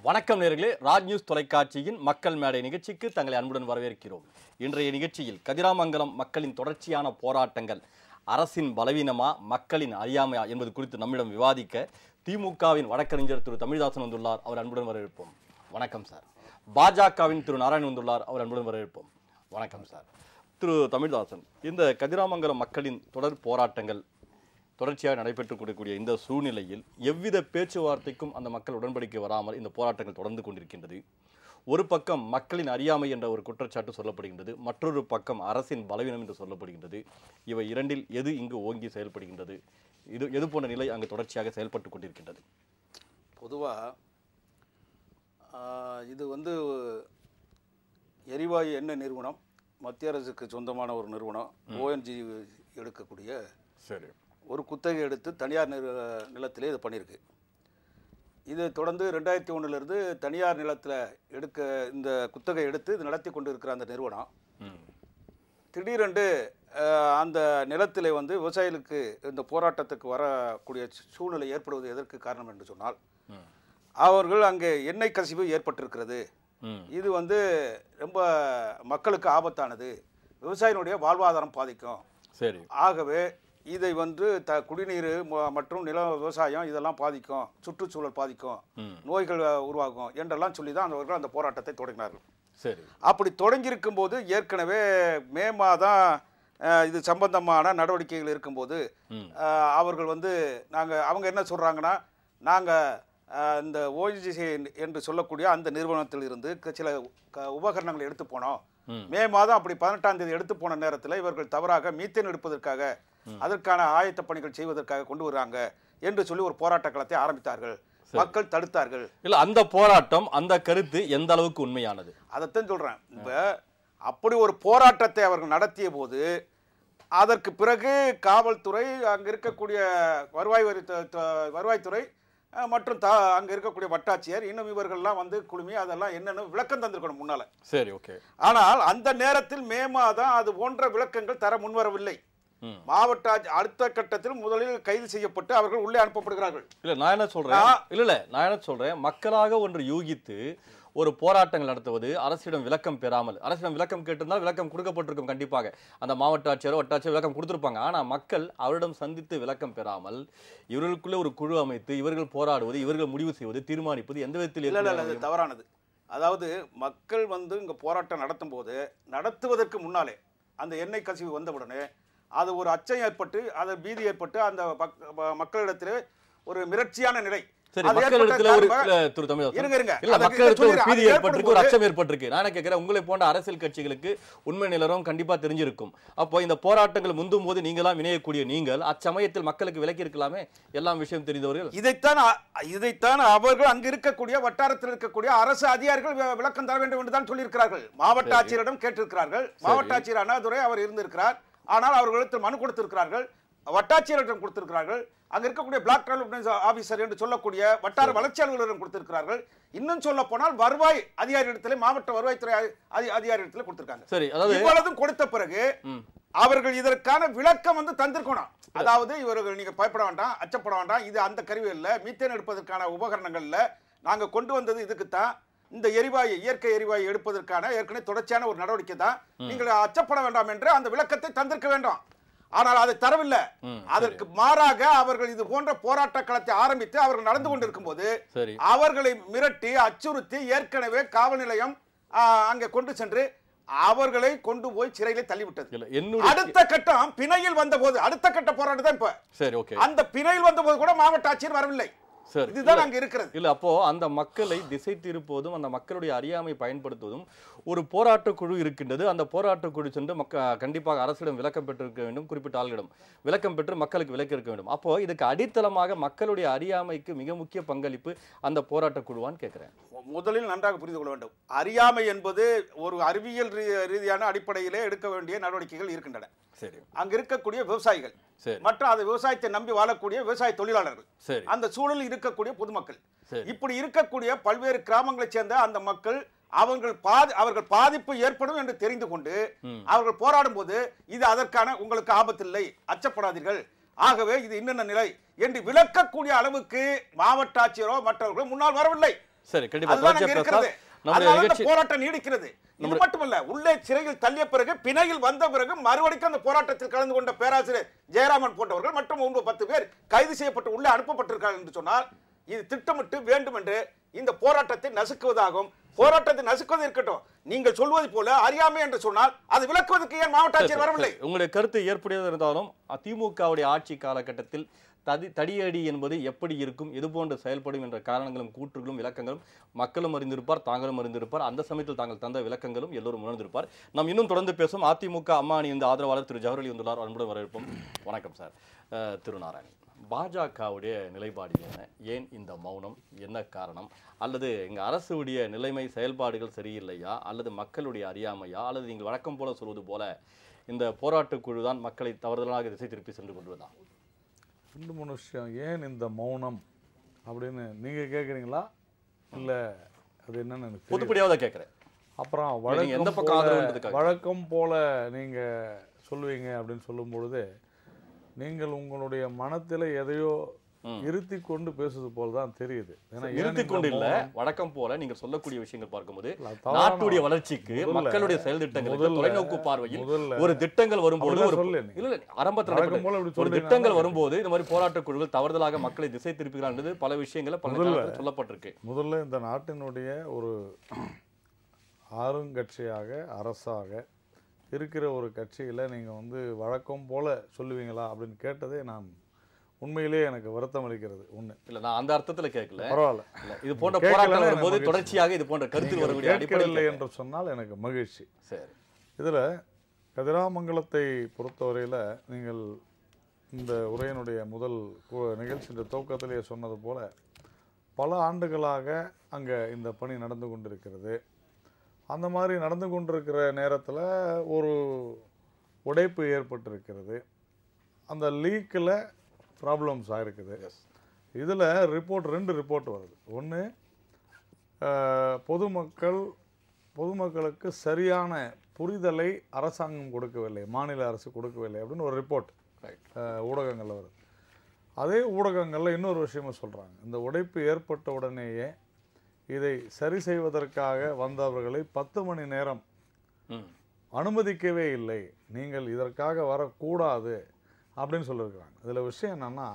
வணக்கம் நேர்களே ராஜ் நியூஸ் தொலைக்காட்சியின் மக்கள் மேடை நிகழ்ச்சிக்கு தங்களை அன்புடன் வரவேற்கிறோம் இன்றைய நிகழ்ச்சியில் கதிராமங்கலம் மக்களின் தொடர்ச்சியான போராட்டங்கள் அரசின் பலவீனமா மக்களின் அறியாமையா என்பது குறித்து நம்மிடம் விவாதிக்க திமுகவின் வழக்கறிஞர் திரு தமிழ்தாசன் வந்துள்ளார் அவர் அன்புடன் வரவேற்போம் வணக்கம் சார் பாஜகவின் திரு நாராயணன் வந்துள்ளார் அவர் அன்புடன் வரவேற்போம் வணக்கம் சார் திரு தமிழ்தாசன் இந்த கதிராமங்கலம் மக்களின் தொடர் போராட்டங்கள் தொடர்ச்சியாக நடைபெற்றுக் கொண்டிருக்கூடிய இந்த சூழ்நிலையில் எவ்வித பேச்சுவார்த்தைக்கும் அந்த மக்கள் உடன்படிக்கை வராமல் இந்த போராட்டங்கள் தொடர்ந்து கொண்டிருக்கின்றது ஒரு பக்கம் மக்களின் அறியாமை என்ற ஒரு குற்றச்சாட்டு சொல்லப்படுகின்றது மற்றொரு பக்கம் அரசின் பலவீனம் என்று சொல்லப்படுகின்றது இவை இரண்டில் எது இங்கு ஓங்கி செயல்படுகின்றது இது எது போன்ற நிலை அங்கு தொடர்ச்சியாக செயல்பட்டு கொண்டிருக்கின்றது பொதுவாக இது வந்து எரிவாயு எண்ணெய் நிறுவனம் மத்திய அரசுக்கு சொந்தமான ஒரு நிறுவனம் ஓஎன்ஜி எடுக்கக்கூடிய சரி ஒரு குத்தகை எடுத்து தனியார் நில நிலத்திலே இது பண்ணியிருக்கு இது தொடர்ந்து ரெண்டாயிரத்தி ஒன்றுலேருந்து தனியார் நிலத்தில் எடுக்க இந்த குத்தகை எடுத்து இது நடத்தி கொண்டு இருக்கிற அந்த நிறுவனம் ம் திடீரென்று அஹ், அந்த நிலத்திலே வந்து விவசாயிகளுக்கு இந்த போராட்டத்துக்கு வரக்கூடிய சூழ்நிலை ஏற்படுவது எதற்கு காரணம் என்று சொன்னால் ம் அவர்கள் அங்கே எண்ணெய் கசிவு ஏற்பட்டிருக்கிறது ம் இது வந்து ரொம்ப மக்களுக்கு ஆபத்தானது விவசாயினுடைய வாழ்வாதாரம் பாதிக்கும் சரி ஆகவே இதை வந்து த குடிநீர் ம- மற்றும் நில விவசாயம் இதெல்லாம் பாதிக்கும் சுற்றுச்சூழல் பாதிக்கும் ம் நோய்கள் அஹ், உருவாகும் என்றெல்லாம் சொல்லி தான் அவர்கள் அந்த போராட்டத்தை தொடங்கினார்கள் சரி அப்படி தொடங்கியிருக்கும் போது ஏற்கனவே மே மாதம் அஹ், இது சம்பந்தமான நடவடிக்கைகள் இருக்கும்போது ம் அஹ், அவர்கள் வந்து நாங்கள் அவங்க என்ன சொல்கிறாங்கன்னா நாங்கள் இந்த ஓஜிசி என்று சொல்லக்கூடிய அந்த நிறுவனத்தில் இருந்து க- சில க- உபகரணங்களை எடுத்து போனோம் ம் மே மாதம் அப்படி பதினெட்டாம் தேதி எடுத்து போன நேரத்தில் இவர்கள் தவறாக மீத்தேன் எடுப்பதற்காக அதற்கான ஆயத்த பணிகள் செய்வதற்காக கொண்டு வர்றாங்க என்று சொல்லி ஒரு போராட்ட களத்தை ஆரம்பித்தார்கள் மக்கள் தடுத்தார்கள் இல்ல அந்த போராட்டம் அந்த கருத்து எந்த அளவுக்கு உண்மையானது அதைத்தான் சொல்றேன் இப்ப அப்படி ஒரு போராட்டத்தை அவர்கள் நடத்திய போது அதற்கு பிறகு காவல்துறை அங்க இருக்கக்கூடிய வருவாய் வரி து- து- வருவாய்த்துறை அஹ், மற்றும் த அங்க இருக்கக்கூடிய வட்டாட்சியர் இன்னும் இவர்கள்லாம் வந்து குழுமி அதெல்லாம் என்னன்னு விளக்கம் தந்திருக்கணும் முன்னால சரி ஓகே ஆனால் அந்த நேரத்தில் மே மாதம் அது போன்ற விளக்கங்கள் தர முன்வரவில்லை ம் மாவட்ட ஆட்சி- அடுத்த கட்டத்தில் முதலில் கைது செய்யப்பட்டு அவர்கள் உள்ளே அனுப்பப்படுகிறார்கள் இல்ல நான் என்ன சொல்றேன் நான்- இல்ல இல்ல நான் என்ன சொல்றேன் மக்களாக ஒன்று யூகித்து ஒரு போராட்டங்கள் நடத்துவது அரசிடம் விளக்கம் பெறாமல் அரசிடம் விளக்கம் கேட்டிருந்தால் விளக்கம் கொடுக்கப்பட்டிருக்கும் கண்டிப்பாக அந்த மாவட்ட ஆட்சியரோ வட்டாட்சியரோ விளக்கம் கொடுத்திருப்பாங்க ஆனா மக்கள் அவரிடம் சந்தித்து விளக்கம் பெறாமல் இவர்களுக்குள்ளே ஒரு குழு அமைத்து இவர்கள் போராடுவது இவர்கள் முடிவு செய்வது தீர்மானிப்பது எந்த விதத்தில் இல்ல இல்ல இல்ல, ஏற்புடையது? அது தவறானது அதாவது மக்கள் வந்து இங்க போராட்டம் நடத்தும் போது நடத்துவதற்கு முன்னாலே அந்த எண்ணெய் கசிவு வந்தவுடனே அது ஒரு அச்சம் ஏற்பட்டு அது பீதி ஏற்பட்டு அந்த மக்- ம- மக்களிடத்திலே ஒரு மிரட்சியான நிலை சரி அது மக்களிடத்துல ஒரு ஏற்பட்ட இல்ல, திரு தமிழ் இருங்க, இருங்க. இல்ல அதுக்கு மக்களிடத்துல ஒரு சொல்லிடுறேன். பீதி அது ஏற்பட்டிருக்கு ஒரு ஏற்படும் அச்சம் ஏற்பட்டிருக்கு நான் என்ன கேட்கிறேன் உங்களை போன்ற அரசியல் கட்சிகளுக்கு உண்மை நிலவரம் கண்டிப்பா தெரிஞ்சிருக்கும் அப்போ இந்த போராட்டங்கள் முந்தும் போது நீங்களாம் இணையக்கூடிய நீங்கள் அச்சமயத்தில் மக்களுக்கு விலக்கி இருக்கலாமே எல்லாம் விஷயம் தெரிந்தவர்கள் இதைத்தான் அ- இதைத்தான் அவர்கள் அங்கு இருக்கக்கூடிய வட்டாரத்தில் இருக்கக்கூடிய அரசு அதிகாரிகள் வி- விளக்கம் தர வேண்டும் என்று தான் சொல்லியிருக்கிறார்கள் மாவட்ட ஆட்சியரிடம் கேட்டிருக்கிறார்கள் மாவட்ட ஆட்சியர் அண்ணாதுரை அவர் இருந்திருக்கிறார் ஆனால் அவர்களுக்கு மனு கொடுத்திருக்கிறார்கள் வட்டாட்சியரிடம் கொடுத்திருக்கிறார்கள் அங்க இருக்கக்கூடிய பிளாக் டெவலப்மெண்ட் ஆபீசர் என்று சொல்லக்கூடிய வட்டார வளர்ச்சி அலுவலரிடம் கொடுத்திருக்கிறார்கள் இன்னும் சொல்ல போனால் வருவாய் அதிகாரியிடத்திலே மாவட்ட வருவாய்த்துறை அதி- அதிகாரியிடத்திலே கொடுத்திருக்காங்க சரி அதாவது இவ்வளவும் கொடுத்த பிறகு ம். அவர்கள் இதற்கான விளக்கம் வந்து தந்திருக்கணும் அதாவது இவர்கள் நீங்க பயப்பட வேண்டாம் அச்சப்பட வேண்டாம் இது அந்த கருவி இல்ல மீத்தேன் எடுப்பதற்கான உபகரணங்கள் இல்ல நாங்க கொண்டு வந்தது இதுக்குத்தான் இந்த எரிவாயு இயற்கை எரிவாயு எடுப்பதற்கான ஏற்கனவே தொடர்ச்சியான ஒரு நடவடிக்கை தான் நீங்கள் அச்சப்பட வேண்டாம் என்று அந்த விளக்கத்தை தந்திருக்க வேண்டும் ஆனால் அதை தரவில்லை ம், அதற்கு மாறாக அவர்கள் இது போன்ற போராட்ட களத்தை ஆரம்பித்து அவர்கள் நடந்து கொண்டிருக்கும் போது சரி அவர்களை மிரட்டி அச்சுறுத்தி ஏற்கனவே காவல் நிலையம் ஆ, அங்கே கொண்டு சென்று அவர்களை கொண்டு போய் சிறையிலே தள்ளிவிட்டது இல்ல என்னுடைய அடுத்த கட்டம் பிணையில் வந்த போது அடுத்த கட்ட போராட்டம் தான் இப்ப சரி ஓகே அந்த பிணையில் வந்த போது கூட மாவட்ட ஆட்சியர் வரவில்லை சரி இதுதான் அங்க இருக்கிறது இல்ல அப்போ அந்த மக்களை திசை திருப்புவதும் அந்த மக்களுடைய அறியாமை பயன்படுத்துவதும் ஒரு போராட்ட குழு இருக்கின்றது அந்த போராட்ட குழு சென்று மக்க கண்டிப்பாக அரசிடம் விளக்கம் பெற்றிருக்க வேண்டும் குறிப்பிட்ட ஆள்களிடம் விளக்கம் பெற்று மக்களுக்கு விளக்க இருக்க வேண்டும் அப்போ இதுக்கு அடித்தளமாக மக்களுடைய அறியாமைக்கு மிக முக்கிய பங்களிப்பு அந்த போராட்ட குழுவான்னு கேட்கிறேன் முதலில் நன்றாக புரிந்து கொள்ள வேண்டும் அறியாமை என்பது ஒரு அறிவியல் ரீ- ரீதியான அடிப்படையிலே எடுக்க வேண்டிய நடவடிக்கைகள் இருக்கின்றன சரி அங்க இருக்கக்கூடிய விவசாயிகள் சரி மற்றும் அந்த விவசாயத்தை நம்பி வாழக்கூடிய விவசாய தொழிலாளர்கள் சரி அந்த சூழலில் இருக்கக்கூடிய பொதுமக்கள் சரி இப்படி இருக்கக்கூடிய பல்வேறு கிராமங்களைச் சேர்ந்த அந்த மக்கள் அவர்கள் பாதி அவர்கள் பாதிப்பு ஏற்படும் என்று தெரிந்து கொண்டு ம். அவர்கள் போராடும் போது இது அதற்கான உங்களுக்கு ஆபத்தில்லை அச்சப்படாதீர்கள் ஆகவே இது இன்னென்ன நிலை என்று விளக்கக்கூடிய அளவுக்கு மாவட்ட ஆட்சியரோ மற்றவர்களோ முன்னால் வரவில்லை சரி கண்டிப்பா அதுதான் தொடர்ச்சியா அங்க இருக்கிறது பேசலாம் நம்முடைய அதனால இந்த நிகழ்ச்சி போராட்டம் நீடிக்கிறது இது மட்டுமல்ல உள்ளே சிறையில் தள்ளிய பிறகு பிணையில் வந்த பிறகு மறுபடிக்கும் அந்த போராட்டத்தில் கலந்து கொண்ட பேராசிரியர் ஜெயராமன் போன்றவர்கள் மற்றும் ஒன்பது பத்து பேர் கைது செய்யப்பட்டு உள்ளே அனுப்பப்பட்டிருக்கார்கள் என்று சொன்னால் இது திட்டமிட்டு வேண்டும் என்று இந்த போராட்டத்தை நசுக்குவதாகும் போராட்டத்தை நசுக்குவது இருக்கட்டும் நீங்கள் சொல்வது போல அறியாமை என்று சொன்னால் அது விளக்குவதற்கு ஏன் மாவட்ட ஆட்சியர் வரவில்லை சரி, உங்களுடைய கருத்து ஏற்புடையதாக இருந்தாலும் திமுகவுடைய ஆட்சி காலகட்டத்தில் தடி தடியடி என்பது எப்படி இருக்கும் இது போன்று செயல்படும் என்ற காரணங்களும் கூற்றுகளும் விளக்கங்களும் மக்களும் அறிந்திருப்பார் தாங்களும் அறிந்திருப்பார் அந்த சமயத்தில் தாங்கள் தந்த விளக்கங்களும் எல்லோரும் உணர்ந்திருப்பார் நாம் இன்னும் தொடர்ந்து பேசும் அதிமுக அம்மா அணி இந்த ஆதரவாளர் திரு ஜவஹர்லி வந்துள்ளார் அன்புடன் வரவேற்போம் வணக்கம் சார் அஹ், திரு நாராயணன் பாஜகவுடைய நிலைப்பாடு என்ன ஏன் இந்த மௌனம் என்ன காரணம் அல்லது எங்க அரசுடைய நிலைமை செயல்பாடுகள் சரியில்லையா அல்லது மக்களுடைய அறியாமையா அல்லது நீங்கள் வழக்கம் போல சொல்வது போல இந்த போராட்டக் குழு தான் மக்களை தவறுதலாக திசை திருப்பி சென்று கொண்டுவதா ரெண்டு மூணு விஷயம் ஏன் இந்த மௌனம் அப்படின்னு நீங்கள் கேட்குறீங்களா இல்லை அது என்னன்னு எனக்கு தெரியும் பொதுப்படியாக தான் கேட்குறேன் அப்புறம் நீங்க எந்த வழக்கம் பக்கம் போல ஆதரவுன்றதுக்காக? வழக்கம் போல நீங்கள் சொல்லுவீங்க அப்படின்னு சொல்லும் பொழுது நீங்கள் உங்களுடைய மனத்தில் எதையோ ம். இருத்தி கொண்டு பேசுவது போல தான் தெரியுது ஏன்னா ஏன் நிறுத்தி இந்த கொண்டு இல்ல மௌனம்? வழக்கம் போல நீங்க சொல்லக்கூடிய விஷயங்கள் பார்க்கும்போது இல்ல, அது தவறான- நாட்டுடைய வளர்ச்சிக்கு முதல்ல- மக்களுடைய செயல் திட்டங்களுக்கு முதல்ல- தொலைநோக்கு பார்வையில் முதல்ல ஒரு திட்டங்கள் வரும்போது அப்படிலாம் ஒரு சொல்லு நீ. இல்ல இல்ல ஆரம்பத்தில் வழக்கம் நடைபெற்ற போல இப்படி ஒரு சொல்றீங்க, திட்டங்கள் நான் வரும்போது இந்த மாதிரி போராட்டக் குழுக்கள் தவறுதலாக மக்களை திசை திருப்புகிறான்றது பல விஷயங்களை பல முதல்ல- நேரத்தில் சொல்லப்பட்டிருக்கு முதல்ல இந்த நாட்டினுடைய ஒரு ஆளுங்கட்சியாக அரசாக இருக்கிற ஒரு கட்சியில் நீங்கள் வந்து வழக்கம் போல சொல்லுவீங்களா அப்படின்னு கேட்டதே நான் உண்மையிலே எனக்கு வருத்தம் அளிக்கிறது ஒன்று இல்ல நான் அந்த அர்த்தத்துல கேட்கல பரவாயில்ல இல்ல இது போன்ற கேட்கல, போராட்டம் எனக்கு வரும்போது மகிழ்ச்சி. தொடர்ச்சியாக இது போன்ற கருத்து வரக்கூடிய கேட்கவில்லை அடிப்படையில் என்று சொன்னால் எனக்கு மகிழ்ச்சி சரி இதில் கதிராமங்கலத்தை பொறுத்தவரையில் நீங்கள் இந்த உரையினுடைய முதல் கு- நிகழ்ச்சியின் துவக்கத்திலேயே சொன்னது போல பல ஆண்டுகளாக அங்கே இந்த பணி நடந்து கொண்டிருக்கிறது அந்த மாதிரி நடந்து கொண்டிருக்கிற நேரத்தில் ஒரு உடைப்பு ஏற்பட்டிருக்கிறது அந்த லீக்கில் ப்ராப்ளம்ஸ் ஆயிருக்குது இதில் ரிப்போர்ட் ரெண்டு ரிப்போர்ட் வருது ஒன்று பொதுமக்கள் பொதுமக்களுக்கு சரியான புரிதலை அரசாங்கம் கொடுக்கவில்லை மாநில அரசு கொடுக்கவில்லை அப்படின்னு ஒரு ரிப்போர்ட் ரைட் ஊடகங்களில் வருது அதே ஊடகங்களில் இன்னொரு விஷயமும் சொல்கிறாங்க இந்த உடைப்பு ஏற்பட்ட உடனேயே இதை சரி செய்வதற்காக வந்தவர்களை பத்து மணி நேரம் ம் அனுமதிக்கவே இல்லை நீங்கள் இதற்காக வரக்கூடாது அப்படின்னு சொல்லியிருக்கிறாங்க இதில் விஷயம் என்னென்னா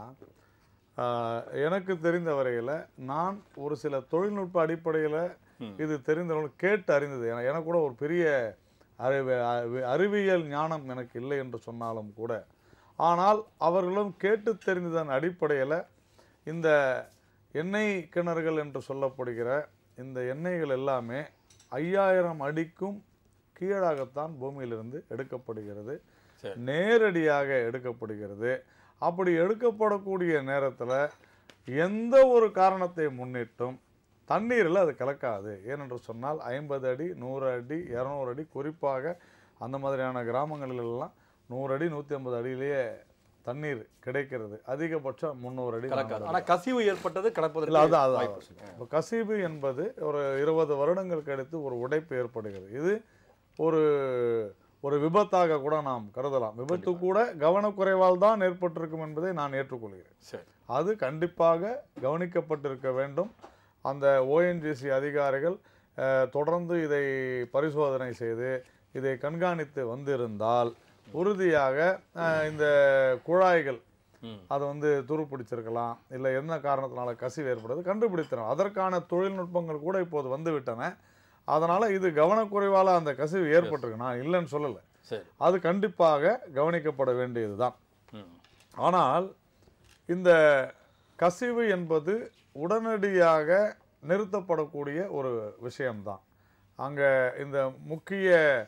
எனக்கு தெரிந்த வரையில் நான் ஒரு சில தொழில்நுட்ப அடிப்படையில் ம். இது தெரிந்தவர்கள் கேட்டு அறிந்தது ஏன்னா எனக்கு கூட ஒரு பெரிய அறிவு அறிவி- அறிவியல் ஞானம் எனக்கு இல்லை என்று சொன்னாலும் கூட ஆனால் அவர்களும் கேட்டு தெரிந்ததன் அடிப்படையில் இந்த எண்ணெய் கிணறுகள் என்று சொல்லப்படுகிற இந்த எண்ணெய்கள் எல்லாமே ஐயாயிரம் அடிக்கும் கீழாகத்தான் பூமியிலிருந்து எடுக்கப்படுகிறது சரி. நேரடியாக எடுக்கப்படுகிறது அப்படி எடுக்கப்படக்கூடிய நேரத்தில் எந்த ஒரு காரணத்தை முன்னிட்டும் தண்ணீரில் அது கலக்காது ஏனென்று சொன்னால் ஐம்பது அடி நூறு அடி இரநூறு அடி குறிப்பாக அந்த மாதிரியான கிராமங்களிலெல்லாம் நூறு அடி நூற்றி ஐம்பது அடியிலேயே தண்ணீர் கிடைக்கிறது அதிகபட்சம் முந்நூறு அடி கலக்காது 400 ஆனா கசிவு ஏற்பட்டது இல்ல கடப்பதற்கு அதான் அதான் வாய்ப்பு இருக்கு. இப்போ கசிவு என்பது ஒரு இருபது வருடங்கள் கழித்து ஒரு உடைப்பு ஏற்படுகிறது இது ஒரு ஒரு விபத்தாக கூட நாம் கருதலாம் விபத்து கூட கவனக்குறைவால் தான் ஏற்பட்டிருக்கும் என்பதை நான் ஏற்றுக்கொள்கிறேன் சரி அது கண்டிப்பாக கவனிக்கப்பட்டிருக்க வேண்டும் அந்த ஓஎன்ஜிசி அதிகாரிகள் அஹ், தொடர்ந்து இதை பரிசோதனை செய்து இதை கண்காணித்து வந்திருந்தால் உறுதியாக அஹ், இந்த குழாய்கள் ம் அதை வந்து துருப்பிடிச்சிருக்கலாம் இல்லை என்ன காரணத்தினால கசிவு ஏற்படுது கண்டுபிடித்திரும் அதற்கான தொழில்நுட்பங்கள் கூட இப்போது வந்து விட்டன அதனால இது கவனக்குறைவால அந்த கசிவு ஏற்பட்டிருக்கு நான் இல்லைன்னு சொல்லலை சரி அது கண்டிப்பாக கவனிக்கப்பட வேண்டியதுதான் ம் ஆனால் இந்த கசிவு என்பது உடனடியாக நிறுத்தப்படக்கூடிய ஒரு விஷயம்தான் அங்கே இந்த முக்கிய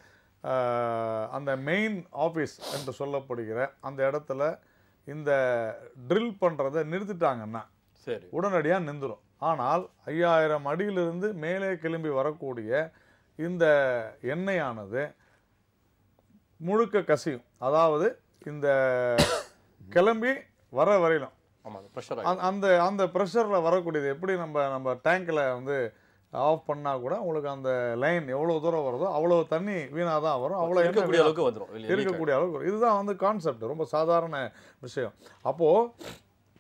ஆஹ், அந்த மெயின் ஆஃபீஸ் என்று சொல்லப்படுகிற அந்த இடத்துல இந்த ட்ரில் பண்ணுறதை நிறுத்திட்டாங்கன்னா சரி உடனடியாக நின்றுடும் ஆனால் ஐயாயிரம் அடியிலிருந்து மேலே கிளம்பி வரக்கூடிய இந்த எண்ணெயானது முழுக்க கசியும் அதாவது இந்த கிளம்பி வர வரையிலும் ஆமா ப்ரெஷர் அந்த- அந்த அந்த ப்ரெஷரில் வரக்கூடியது எப்படி நம்ம நம்ம டேங்க்கில் வந்து ஆஃப் பண்ணால் கூட உங்களுக்கு அந்த லைன் எவ்வளோ தூரம் வருதோ அவ்வளோ தண்ணி வீணாக தான் வரும் அவ்வளோ எண்ணெய் இருக்கக்கூடிய வீணா- அளவுக்கு வந்துரும் இல்லையா? இருக்கக்கூடிய அளவுக்கு வரும். இதுதான் வந்து கான்செப்ட் ரொம்ப சாதாரண விஷயம் அப்போது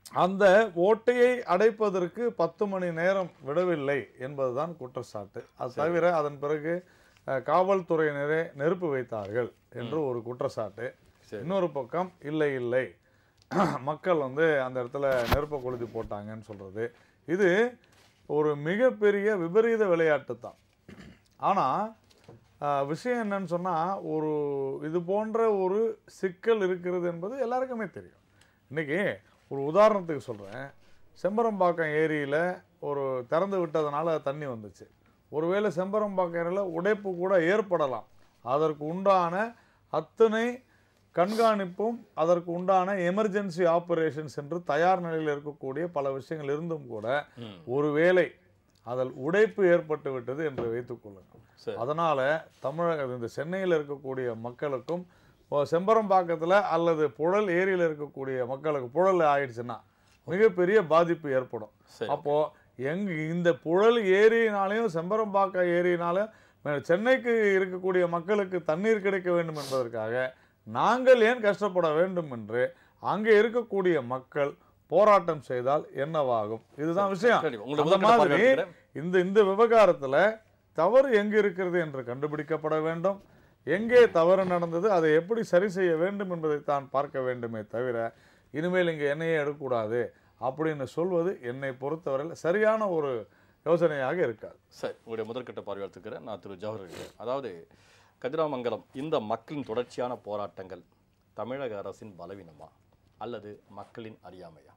அந்த ஓட்டையை அடைப்பதற்கு பத்து மணி நேரம் விடவில்லை என்பதுதான் குற்றச்சாட்டு அது தவிர அதன் பிறகு அஹ், காவல்துறையினரே நெருப்பு வைத்தார்கள் என்று ஒரு குற்றச்சாட்டு சரி. இன்னொரு பக்கம் இல்லை இல்லை மக்கள் வந்து அந்த இடத்துல நெருப்பை கொளுத்தி போட்டாங்கன்னு சொல்றது இது ஒரு மிகப்பெரிய விபரீத விளையாட்டு தான் ஆனால் விஷயம் என்னன்னு சொன்னால் ஒரு இது போன்ற ஒரு சிக்கல் இருக்கிறது என்பது எல்லாருக்குமே தெரியும் இன்னைக்கு ஒரு உதாரணத்துக்கு சொல்கிறேன் செம்பரம்பாக்கம் ஏரியில் ஒரு திறந்து விட்டதுனால தண்ணி வந்துச்சு ஒருவேளை செம்பரம்பாக்கம் ஏரியில் உடைப்பு கூட ஏற்படலாம் அதற்கு உண்டான அத்தனை கண்காணிப்பும் அதற்கு உண்டான எமர்ஜென்சி ஆபரேஷன்ஸ் என்று தயார் நிலையில் இருக்கக்கூடிய பல விஷயங்கள் இருந்தும் கூட ம். ஒருவேளை அதில் உடைப்பு ஏற்பட்டு விட்டது என்று வைத்துக் கொள்ளுங்கள் சரி. அதனால தமிழக இந்த சென்னையில் இருக்கக்கூடிய மக்களுக்கும் இப்போ செம்பரம்பாக்கத்தில் அல்லது புழல் ஏரியில் இருக்கக்கூடிய மக்களுக்கு புழல் ஆயிடுச்சுன்னா மிகப்பெரிய பாதிப்பு ஏற்படும் சரி. அப்போ எங்க இந்த புழல் ஏரியினாலையும் செம்பரம்பாக்கம் ஏரியினாலும் மே- சென்னைக்கு இருக்கக்கூடிய மக்களுக்கு தண்ணீர் கிடைக்க வேண்டும் என்பதற்காக நாங்கள் ஏன் கஷ்டப்பட வேண்டும் என்று அங்கே இருக்கக்கூடிய மக்கள் போராட்டம் செய்தால் என்னவாகும் இதுதான் விஷயம் சரி, உங்களை அந்த முதற்கட்ட மாதிரி பார்வையாளர் இந்த இந்த விவகாரத்துல தவறு எங்கு இருக்கிறது என்று கண்டுபிடிக்கப்பட வேண்டும் எங்கே தவறு நடந்தது அதை எப்படி சரி செய்ய வேண்டும் என்பதை தான் பார்க்க வேண்டுமே தவிர இனிமேல் இங்கே என்னையே எடுக்கக்கூடாது அப்படின்னு சொல்வது என்னை பொறுத்தவரையில் சரியான ஒரு யோசனையாக இருக்காது சரி உங்களுடைய முதற்கட்ட பார்வையாளத்துக்கிறேன் நான் திரு ஜவஹர் அதாவது கதிராமங்கலம் இந்த மக்களின் தொடர்ச்சியான போராட்டங்கள் தமிழக அரசின் பலவீனமா அல்லது மக்களின் அறியாமையா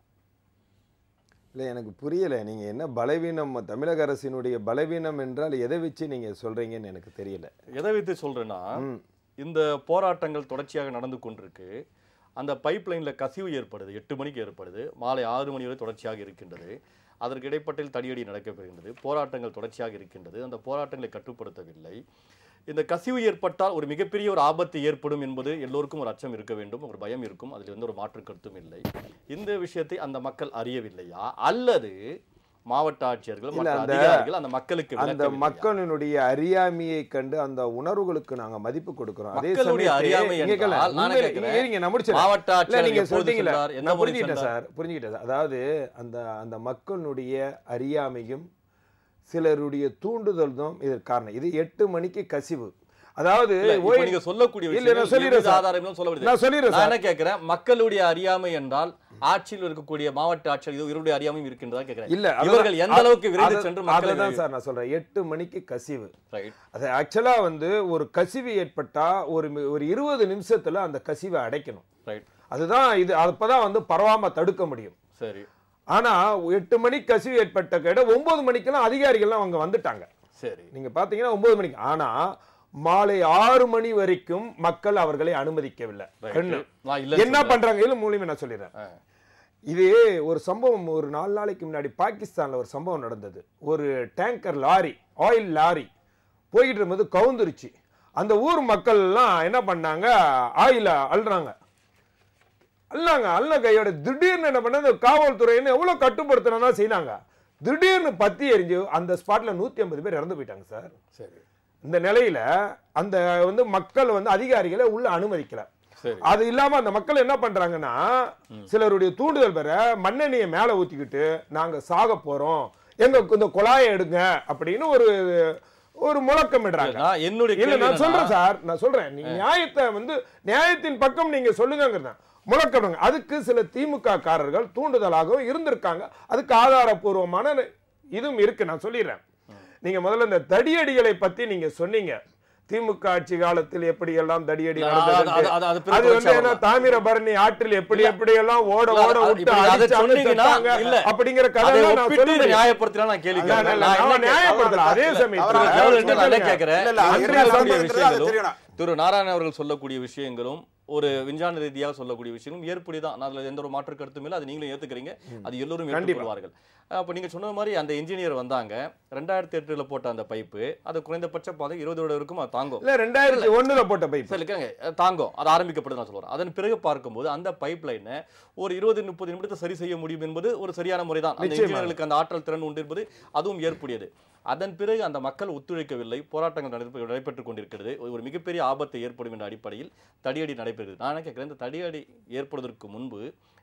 இல்லை எனக்கு புரியலை நீங்கள் என்ன பலவீனம் தமிழக அரசினுடைய பலவீனம் என்றால் எதை வச்சு நீங்கள் சொல்கிறீங்கன்னு எனக்கு தெரியல எதை வைத்து சொல்றேன்னா ம் இந்த போராட்டங்கள் தொடர்ச்சியாக நடந்து கொண்டிருக்கு அந்த பைப் லைனில் கசிவு ஏற்படுது எட்டு மணிக்கு ஏற்படுது மாலை ஆறு மணி வரை தொடர்ச்சியாக இருக்கின்றது அதற்கு இடைப்பட்டில் தடியடி நடைபெறுகின்றது போராட்டங்கள் தொடர்ச்சியாக இருக்கின்றது அந்த போராட்டங்களை கட்டுப்படுத்தவில்லை இந்த கசிவு ஏற்பட்டால் ஒரு மிகப்பெரிய ஒரு ஆபத்து ஏற்படும் என்பது எல்லோருக்கும் ஒரு அச்சம் இருக்க வேண்டும் ஒரு பயம் இருக்கும் அதில் எந்த ஒரு மாற்று கருத்தும் இல்லை இந்த விஷயத்தை அந்த மக்கள் அறியவில்லையா அல்லது மாவட்ட ஆட்சியர்கள் இல்ல, மற்ற அந்த- அதிகாரிகள் அந்த மக்களுக்கு அந்த விளக்கவில்லையா? மக்களினுடைய அறியாமையை கண்டு அந்த உணர்வுகளுக்கு நாங்க மதிப்பு கொடுக்கிறோம் அதே மக்களுடைய சமயத்தில் அறியாமை இங்க கேளு, என்றால் நானே உண்மையிலே- கேட்கிறேன். இருங்க, நான் முடிச்சிடுறேன். மாவட்ட இல்ல ஆட்சியர் நீங்க எப்போது சொல்றீங்களா சென்றார்? எந்த நான் முறை புரிஞ்சுக்கிட்டேன் சென்றார்? சார் புரிஞ்சுக்கிட்டேன் சார். அதாவது அந்த அந்த மக்களுடைய அறியாமையும் சிலருடைய தூண்டுதல் தான் இதற்கு காரணம் இது எட்டு மணிக்கு கசிவு அதாவது இல்ல, இப்ப ஓய்- நீங்க சொல்லக்கூடிய இல்ல, விஷயங்கள் நான் சொல்லிடுறேன் எவ்வித சார். ஆதாரங்களும் சொல்ல முடியாது. நான் சொல்லிடுறேன் நான் சார். என்ன கேட்கிறேன் மக்களுடைய அறியாமை என்றால் ஆட்சியில் இருக்கக்கூடிய மாவட்ட ஆட்சியர் இது இவருடைய அறியாமையும் இருக்கின்றதா கேட்கிறேன் இல்ல அதான்- இவர்கள் எந்த அளவுக்கு விரைந்து அது- சென்று மக்களை அதுதான் சார் நான் சொல்றேன் எட்டு மணிக்கு கசிவு ரைட் அது ஆக்சுவலா வந்து ஒரு கசிவு ஏற்பட்டா ஒரு மி- ஒரு இருபது நிமிஷத்துல அந்த கசிவை அடைக்கணும் ரைட் அதுதான் இது அப்பதான் வந்து பரவாம தடுக்க முடியும் சரி ஆனா எட்டு மணிக்கு கசிவு ஏற்பட்ட கேட ஒன்பது மணிக்கெல்லாம் அதிகாரிகள்லாம் அவங்க வந்துட்டாங்க சரி நீங்க பாத்தீங்கன்னா ஒன்பது மணிக்கு ஆனா மாலை ஆறு மணி வரைக்கும் மக்கள் அவர்களை அனுமதிக்கவில்லை Right. கண்ணு. நான் இல்லைன்னு என்ன சொல்லல. பண்றாங்க இது மூலியமா நான் சொல்லிடுறேன் ஆ. இது ஒரு சம்பவம் ஒரு நாலு நாளைக்கு முன்னாடி பாகிஸ்தான்ல ஒரு சம்பவம் நடந்தது ஒரு டேங்கர் லாரி ஆயில் லாரி போயிட்டு இருக்கும்போது கவுந்துருச்சு அந்த ஊர் மக்கள் எல்லாம் என்ன பண்ணாங்க ஆயில அள்ளுறாங்க அல்லாங்க அல்ல கையோட திடீர்னு என்ன பண்ண காவல்துறைன்னு எவ்வளவு கட்டுப்படுத்தணும்னா செய்தாங்க திடீர்னு பத்தி எரிஞ்சு அந்த ஸ்பாட்ல நூத்தி ஐம்பது பேர் இறந்து போயிட்டாங்க சார் சரி இந்த நிலையில அந்த வந்து மக்கள் வந்து அதிகாரிகளை உள்ள அனுமதிக்கல சரி அது இல்லாம அந்த மக்கள் என்ன பண்றாங்கன்னா சிலருடைய தூண்டுதல் பெற மண்ணெண்ணெயை மேல ஊத்திக்கிட்டு நாங்க சாக போறோம் எங்க இந்த குழாயை எடுங்க அப்படின்னு ஒரு ஒரு முழக்கம் இடுறாங்க நான் என்னுடைய இல்ல கேள்வி நான் என்னன்னா, சொல்றேன் சார் நான் சொல்றேன் நீங்க நியாயத்தை வந்து நியாயத்தின் பக்கம் நீங்க சொல்லுங்கிறேன் முழக்கப்படுங்க அதுக்கு சில திமுக காரர்கள் தூண்டுதலாகவும் இருந்திருக்காங்க அதுக்கு ஆதாரபூர்வமான இதுவும் இருக்கு நான் சொல்லிடுறேன் நீங்க முதல்ல இந்த தடியடிகளை பத்தி நீங்க சொன்னீங்க திமுக ஆட்சி காலத்தில் எப்படி எல்லாம் தடியடி இல்ல, அது- நடந்தது அது- அது- அது பிறகு அது வந்து தொடர்ச்சியா என்ன வரலாம். தாமிரபரணி ஆற்றில் எப்படி எப்படி எல்லாம் ஓட இல்ல, ஓட அது- விட்டு இப்ப அதை அடிச்சாங்க, சொன்னீங்கன்னா, செத்தாங்க இல்ல. அப்படிங்கிற அதை கதை நான் ஒப்பிட்டு இதை சொல்லுவேன் நியாயப்படுத்தினா நான் கேள்வி இல்ல, இல்ல, கேட்கிறேன். இல்ல, நான் நான் என்ன நியாயப்படுத்தல அதே இல்ல, சமயத்துல அவரை திரு ஜவஹர் நான் இல்ல, என்ன கேட்கிறேன் இல்ல, இல்ல, இவர் அன்றைய சொல்லக்கூடிய சம்பவத்துல அது விஷயங்களும் தெரியணும். திரு நாராயணன் அவர்கள் சொல்லக்கூடிய விஷயங்களும் ஒரு விஞ்ஞான ரீதியாக சொல்லக்கூடிய விஷயங்களும் ஏற்புடையதான் நான் அதுல எந்த ஒரு மாற்று கருத்தும் இல்லை அது நீங்களும் ஏத்துக்கிறீங்க அது எல்லோரும் கண்டிப்பா. ஏற்றுக்கொள்வார்கள் அப்ப நீங்க சொன்ன மாதிரி அந்த இன்ஜினியர் வந்தாங்க ரெண்டாயிரத்தி எட்டுல போட்ட அந்த பைப்பு அது குறைந்தபட்ச பாதை இருபது வருடம் இருக்கும் அது தாங்கும் இல்ல ரெண்டாயிரத்தி ஒண்ணுல போட்ட பைப் சரி இருக்காங்க அஹ் தாங்கும் அது ஆரம்பிக்கப்படுது நான் சொல்றேன் அதன் பிறகு பார்க்கும்போது அந்த பைப் லைனை ஒரு இருபது முப்பது நிமிடத்தை சரி செய்ய முடியும் என்பது ஒரு சரியான முறைதான் அந்த நிச்சயமாக. இன்ஜினியர்களுக்கு அந்த ஆற்றல் திறன் உண்டு என்பது அதுவும் ஏற்புடையது அதன் பிறகு அந்த மக்கள் ஒத்துழைக்கவில்லை போராட்டங்கள் நடைபெற்று நடைபெற்றுக் கொண்டிருக்கிறது ஒரு மிகப்பெரிய ஆபத்து ஏற்படும் என்ற அடிப்படையில் தடியடி நடைபெறுகிறது நான் என்ன கேட்கிறேன் இந்த தடியடி ஏற்படுவதற்கு முன்பு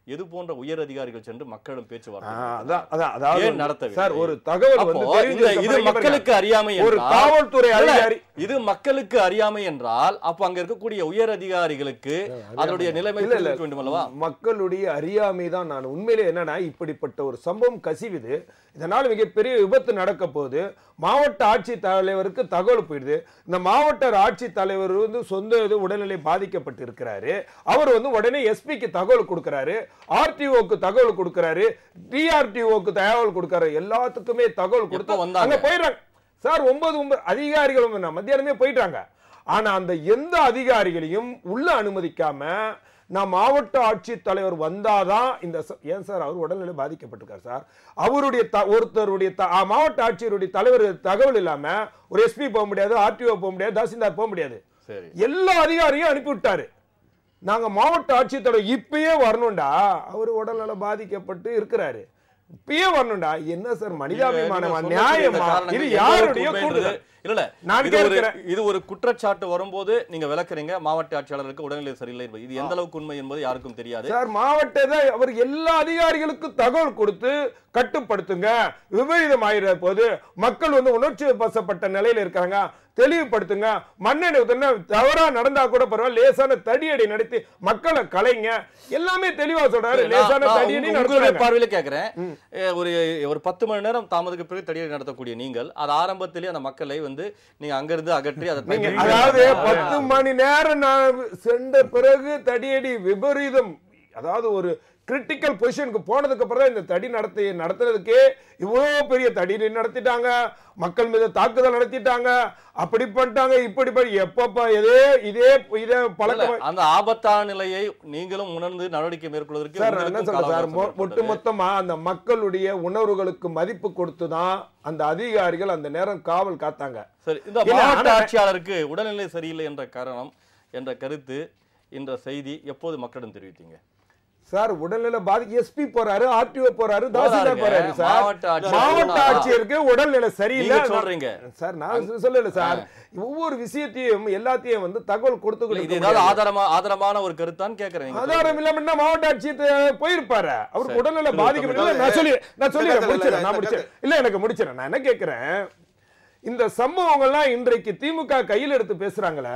எது போன்ற உயர் அதிகாரிகள் சென்று மக்களிடம் ஆ, பேச்சுவார்த்தை அதான் அதான் அதாவது ஏன் நடத்தவில்லை? சார் ஒரு தகவல் அப்போ வந்து இந்த தெரிவிச்சு இது பாருங்க. மக்களுக்கு அறியாமை ஒரு என்றால் காவல்துறை இல்ல, அதிகாரி இது மக்களுக்கு அறியாமை என்றால் அப்ப அங்க இருக்கக்கூடிய உயர் அதிகாரிகளுக்கு அதனுடைய நிலைமை இல்ல, இல்ல. தெரிவிக்க வேண்டும் அல்லவா மக்களுடைய அறியாமை தான் நான் உண்மையிலே என்னன்னா இப்படிப்பட்ட ஒரு சம்பவம் கசிவுது இதனால் மிகப்பெரிய விபத்து நடக்க போகுது மாவட்ட ஆட்சித் தலைவருக்கு தகவல் போயிடுது இந்த மாவட்ட ஆட்சித் தலைவர் வந்து சொந்த இது உடல்நிலை பாதிக்கப்பட்டு இருக்கிறாரு அவர் வந்து உடனே எஸ்பிக்கு தகவல் கொடுக்கறாரு ஆர்டிஓக்கு தகவல் கொடுக்கறாரு டிஆர்டிஓக்கு தகவல் கொடுக்கறாரு எல்லாத்துக்குமே தகவல் எப்போ கொடுத்து வந்தாங்க? அங்க போயிடுறாங்க சார் ஒன்பது ஒன்பது அதிகாரிகள் வந்து மத்தியானமே போயிட்டாங்க ஆனா அந்த எந்த அதிகாரிகளையும் உள்ள அனுமதிக்காம நான் மாவட்ட ஆட்சித் தலைவர் வந்தாதான் இந்த ச- ஏன் சார் அவர் உடல்நிலை பாதிக்கப்பட்டிருக்கார் சார் அவருடைய த- ஒருத்தருடைய த- ஆ, மாவட்ட ஆட்சியருடைய தலைவர் தகவல் இல்லாம ஒரு எஸ்பி போக முடியாது ஆர்டிஓ போக முடியாது தாசில்தார் போக முடியாது சரி எல்லா அதிகாரியும் அனுப்பி விட்டாரு நாங்க மாவட்ட ஆட்சித்தலைவர் இப்பயே வரணும்டா அவர் உடல்நல பாதிக்கப்பட்டு இருக்கிறாரு இப்பயே வரணும்டா என்ன சார் மனிதாபிமானமா நீங்க சொல்லக்கூடிய இந்த நியாயமா காரணங்கள் இது எந்த அளவுக்கு யாருடைய உண்மை என்பது- கூடுதல் இல்ல இல்ல நான் இது ஒரு கேட்கிறேன். இது ஒரு குற்றச்சாட்டு வரும்போது நீங்க விளக்குறீங்க மாவட்ட ஆட்சியாளருக்கு உடல்நிலை சரியில்லை என்பது இது எந்த அளவுக்கு உண்மை என்பது யாருக்கும் தெரியாது சார் மாவட்ட இதை அவர் எல்லா அதிகாரிகளுக்கும் தகவல் கொடுத்து கட்டுப்படுத்துங்க விபரீதம் ஆயிர போது மக்கள் வந்து உணர்ச்சி வசப்பட்ட நிலையில இருக்காங்க தெளிவுபடுத்துங்க மண்ணெண்ணெய் ஊத்துனா தவறா நடந்தா கூட பரவாயில்ல லேசான தடியடி நடத்தி மக்களை கலைங்க எல்லாமே தெளிவா சொல்றாரு நான்- லேசான நான் தடியடி உங்க- உங்களுடைய நடத்துறாங்க பார்வையில கேக்குறேன் அஹ் ஒரு ஒரு பத்து மணி நேரம் தாமதத்துக்கு பிறகு தடியடி நடத்தக்கூடிய நீங்கள் அது ஆரம்பத்திலேயே அந்த மக்களை வந்து நீங்க அங்கிருந்து அகற்றி அதை நீங்க தடுத்து அதாவது நிறுத்தணும். பத்து மணி நேரம் நான் சென்ற பிறகு தடியடி விபரீதம் அதாவது ஒரு கிரிட்டிக்கல் பொசிஷனுக்கு போனதுக்கு அப்புறம் தான் இந்த தடி நடத்தி நடத்துறதுக்கே இவ்வளவு பெரிய தடி நடத்திட்டாங்க மக்கள் மீது தாக்குதல் நடத்திட்டாங்க அப்படி பண்ணிட்டாங்க இப்படி பண்ணி எப்பப்ப இதே இதே இதே இல்ல, பழக்கம் அந்த ஆபத்தான நிலையை நீங்களும் உணர்ந்து நடவடிக்கை மேற்கொள்வதற்கு சார் நான் என்ன உங்களுக்கும் சொல்றேன் சார் கால அவகாசம் ஒட்டு ஏற்பட்டது. மொத்தமா அந்த மக்களுடைய உணர்வுகளுக்கு மதிப்பு கொடுத்து தான் அந்த அதிகாரிகள் அந்த நேரம் காவல் காத்தாங்க சரி இந்த இல்ல, மாவட்ட ஆனா- ஆட்சியாளருக்கு உடல்நிலை சரியில்லை என்ற காரணம் என்ற கருத்து என்ற செய்தி எப்போது மக்களிடம் தெரிவித்தீங்க சார் உடல்நிலை பாதி எஸ்பி போறாரு ஆர்டிஓ போறாரு தாசில்தார் போறாருங்க. போறாரு சார் மாவட்ட ஆட்சியர் மாவட்ட சொன்னா- ஆட்சியருக்கு உடல்நிலை சரியில்லை நீங்க சொல்றீங்க. சார் நான் சொல்லல சார் ஒவ்வொரு விஷயத்தையும் எல்லாத்தையும் வந்து தகவல் இல்ல, கொடுத்து இது ஏதாவது ஆதாரமா ஆதாரமான ஒரு கருத்தான்னு கேக்குறேன் நீங்க ஆதாரம் இல்லாம என்ன மாவட்ட ஆட்சியர் போயிருப்பாரு அவருக்கு சரி. உடல்நிலை இல்ல, பாதிக்கப்படல நான் சொல்லி நான் சொல்லி இல்ல, இல்ல, முடிச்சிடறேன் நான் இல்ல, முடிச்சிடறேன் இல்ல எனக்கு முடிச்சிடறேன் நான் என்ன கேட்கிறேன் இந்த சம்பவங்கள்லாம் இன்றைக்கு திமுக கையில் எடுத்து பேசுறாங்களே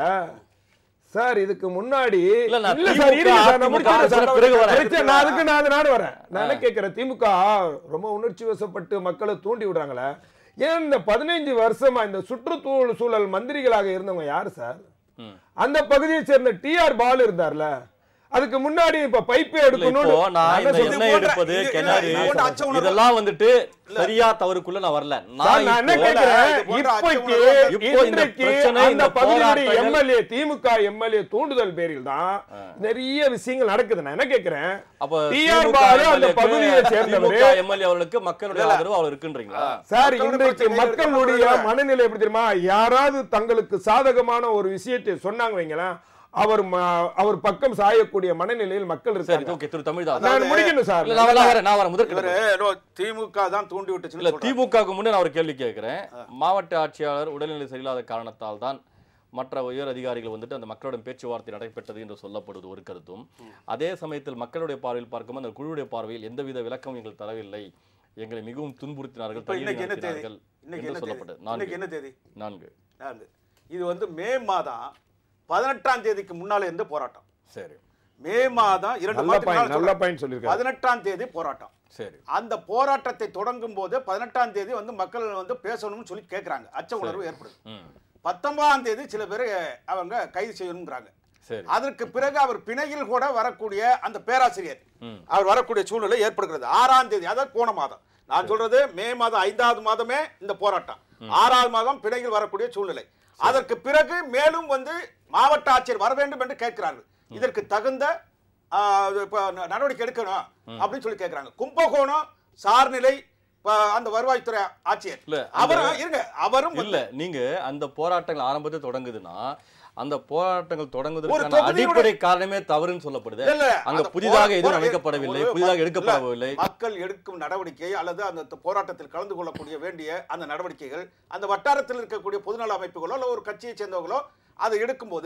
சார் இதுக்கு முன்னாடி இல்ல, நான் இல்ல சார் திமுக, இருங்க சார் நான் அதிமுக முடிச்சிடுறேன் சார். ஆட்சியில பிறகு வரேன். முடிச்சிடுறேன். நான் அதுக்கு நான் நாடு வரேன் நான் என்ன கேட்கிறேன் திமுக ரொம்ப உணர்ச்சி வசப்பட்டு மக்களை தூண்டி விடுறாங்களே ஏன் இந்த பதினைஞ்சு வருஷமா இந்த சுற்றுச்சூழல் சூழல் மந்திரிகளாக இருந்தவங்க யாரு சார் ம். அந்த பகுதியை சேர்ந்த டிஆர் பாலு இருந்தார்ல அதுக்கு முன்னாடி இப்ப பைப்பே இல்ல, எடுக்கணும் இப்போ நான் இந்த சொல்றது எண்ணெய் போன்ற- எடுப்பது இது- கிணறு இது போன்ற அச்ச உணர்வு- இதெல்லாம் வந்துட்டு சரியா தவறுக்குள்ள நான் வரல சார், நான் நான் என்ன இப்போ- கேட்கிறேன் இது போன்ற இப்போக்கு அச்ச இப்போ இந்த இன்றைக்கு பிரச்சனை, அந்த இந்த பகுதியுடைய போராட்டங்கள் எம்எல்ஏ திமுக எம்எல்ஏ தூண்டுதல் பேரில் தான் நிறைய விஷயங்கள் நடக்குது நான் என்ன கேட்கிறேன் அப்ப டிஆர் திமுக பாலு அந்த எம்எல்ஏ பகுதியை சேர்ந்தவர் திமுக எம்எல்ஏ அவர்களுக்கு மக்களுடைய ஆதரவு அவர் இருக்குன்றீங்களா சார் மக்களோட இன்றைக்கு பிரச்சனையை மக்களுடைய எடுத்து மனநிலை எப்படி தெரியுமா யாராவது தங்களுக்கு சாதகமான ஒரு விஷயத்தை சொன்னாங்க வைங்களேன் அவர் ம- அவர் பக்கம் சாயக்கூடிய மனநிலையில் மக்கள் சரி இருக்காங்க ஓகே திரு தமிழ்தாஸ் நான் முடிக்கணும் சார் இல்ல, நான் நான் வரேன் நான் வரேன் முதற்கட்ட இவரு ஏதோ திமுக தான் தூண்டி இல்ல விட்டுச்சுன்னு சொல்றாரு. திமுகவுக்கு முன்னே நான் ஒரு கேள்வி கேட்கிறேன் மாவட்ட ஆட்சியாளர் உடல்நிலை சரியில்லாத காரணத்தால் தான் மற்ற உயர் அதிகாரிகள் வந்துட்டு அந்த மக்களுடன் பேச்சுவார்த்தை நடைபெற்றது என்று சொல்லப்படுவது ஒரு கருத்தும் அதே சமயத்தில் மக்களுடைய பார்வையில் பார்க்கும்போது அந்த குழுவுடைய பார்வையில் எந்தவித விளக்கம் எங்கள் தரவில்லை எங்களை மிகவும் துன்புறுத்தினார்கள் இப்ப தடியடி இன்னைக்கு என்ன தேதி நடத்தினார்கள் இன்னைக்கு என்று என்ன தேதி சொல்லப்பட்டது இன்னைக்கு நான்கு என்ன தேதி நான்கு நான்கு இது வந்து மே மாதம் பதினெட்டாம் தேதிக்கு முன்னால இருந்து போராட்டம் சரி மே மாதம் இரண்டு நல்ல மாதத்துக்கு பாயிண்ட் முன்னால நல்ல சொல்றேன். பாயிண்ட் சொல்லியிருக்காரு பதினெட்டாம் தேதி போராட்டம் சரி அந்த போராட்டத்தை தொடங்கும் போது பதினெட்டாம் தேதி வந்து மக்கள் வந்து பேசணும்னு சொல்லி கேட்கறாங்க அச்ச உணர்வு ஏற்படுது ம் பத்தொன்பதாம் தேதி சில பேர் அவங்க கைது செய்யணுங்கிறாங்க சரி அதற்கு பிறகு அவர் பிணையில் கூட வரக்கூடிய அந்த பேராசிரியர் ம் அவர் வரக்கூடிய சூழ்நிலை ஏற்படுகிறது ஆறாம் தேதி அதாவது போன மாதம் நான் சொல்றது மே மாதம் ஐந்தாவது மாதமே இந்த போராட்டம் ஆறாவது மாதம் பிணையில் வரக்கூடிய சூழ்நிலை அதற்கு பிறகு மேலும் வந்து மாவட்ட ஆட்சியர் வர வேண்டும் என்று கேட்கிறார்கள் இதற்கு தகுந்த ஆ, இது இப்ப ந- நடவடிக்கை எடுக்கணும் அப்படின்னு சொல்லி கேட்கிறாங்க கும்பகோணம் சார்நிலை இப்ப அந்த வருவாய்த்துறை ஆட்சியர் இல்ல, அவரும் இருங்க அவரும் இல்ல நீங்க அந்த போராட்டங்கள் ஆரம்பத்தில் தொடங்குதுன்னா அந்த போராட்டங்கள் ஒரு தொடங்குவதற்கான தொகுதியோட- அடிப்படை காரணமே தவறுன்னு சொல்லப்படுது இல்ல, அங்க அந்த புதிதாக போரா- எதுவும் போரா- அமைக்கப்படவில்லை ஒரு புதிதாக மக்- எடுக்கப்படவில்லை இல்ல, மக்கள் எடுக்கும் நடவடிக்கை அல்லது அந்த த- போராட்டத்தில் கலந்து கொள்ளக்கூடிய வேண்டிய அந்த நடவடிக்கைகள் அந்த வட்டாரத்தில் இருக்கக்கூடிய பொதுநல அமைப்புகளோ அல்ல ஒரு கட்சியை சேர்ந்தவங்களோ அதை எடுக்கும்போது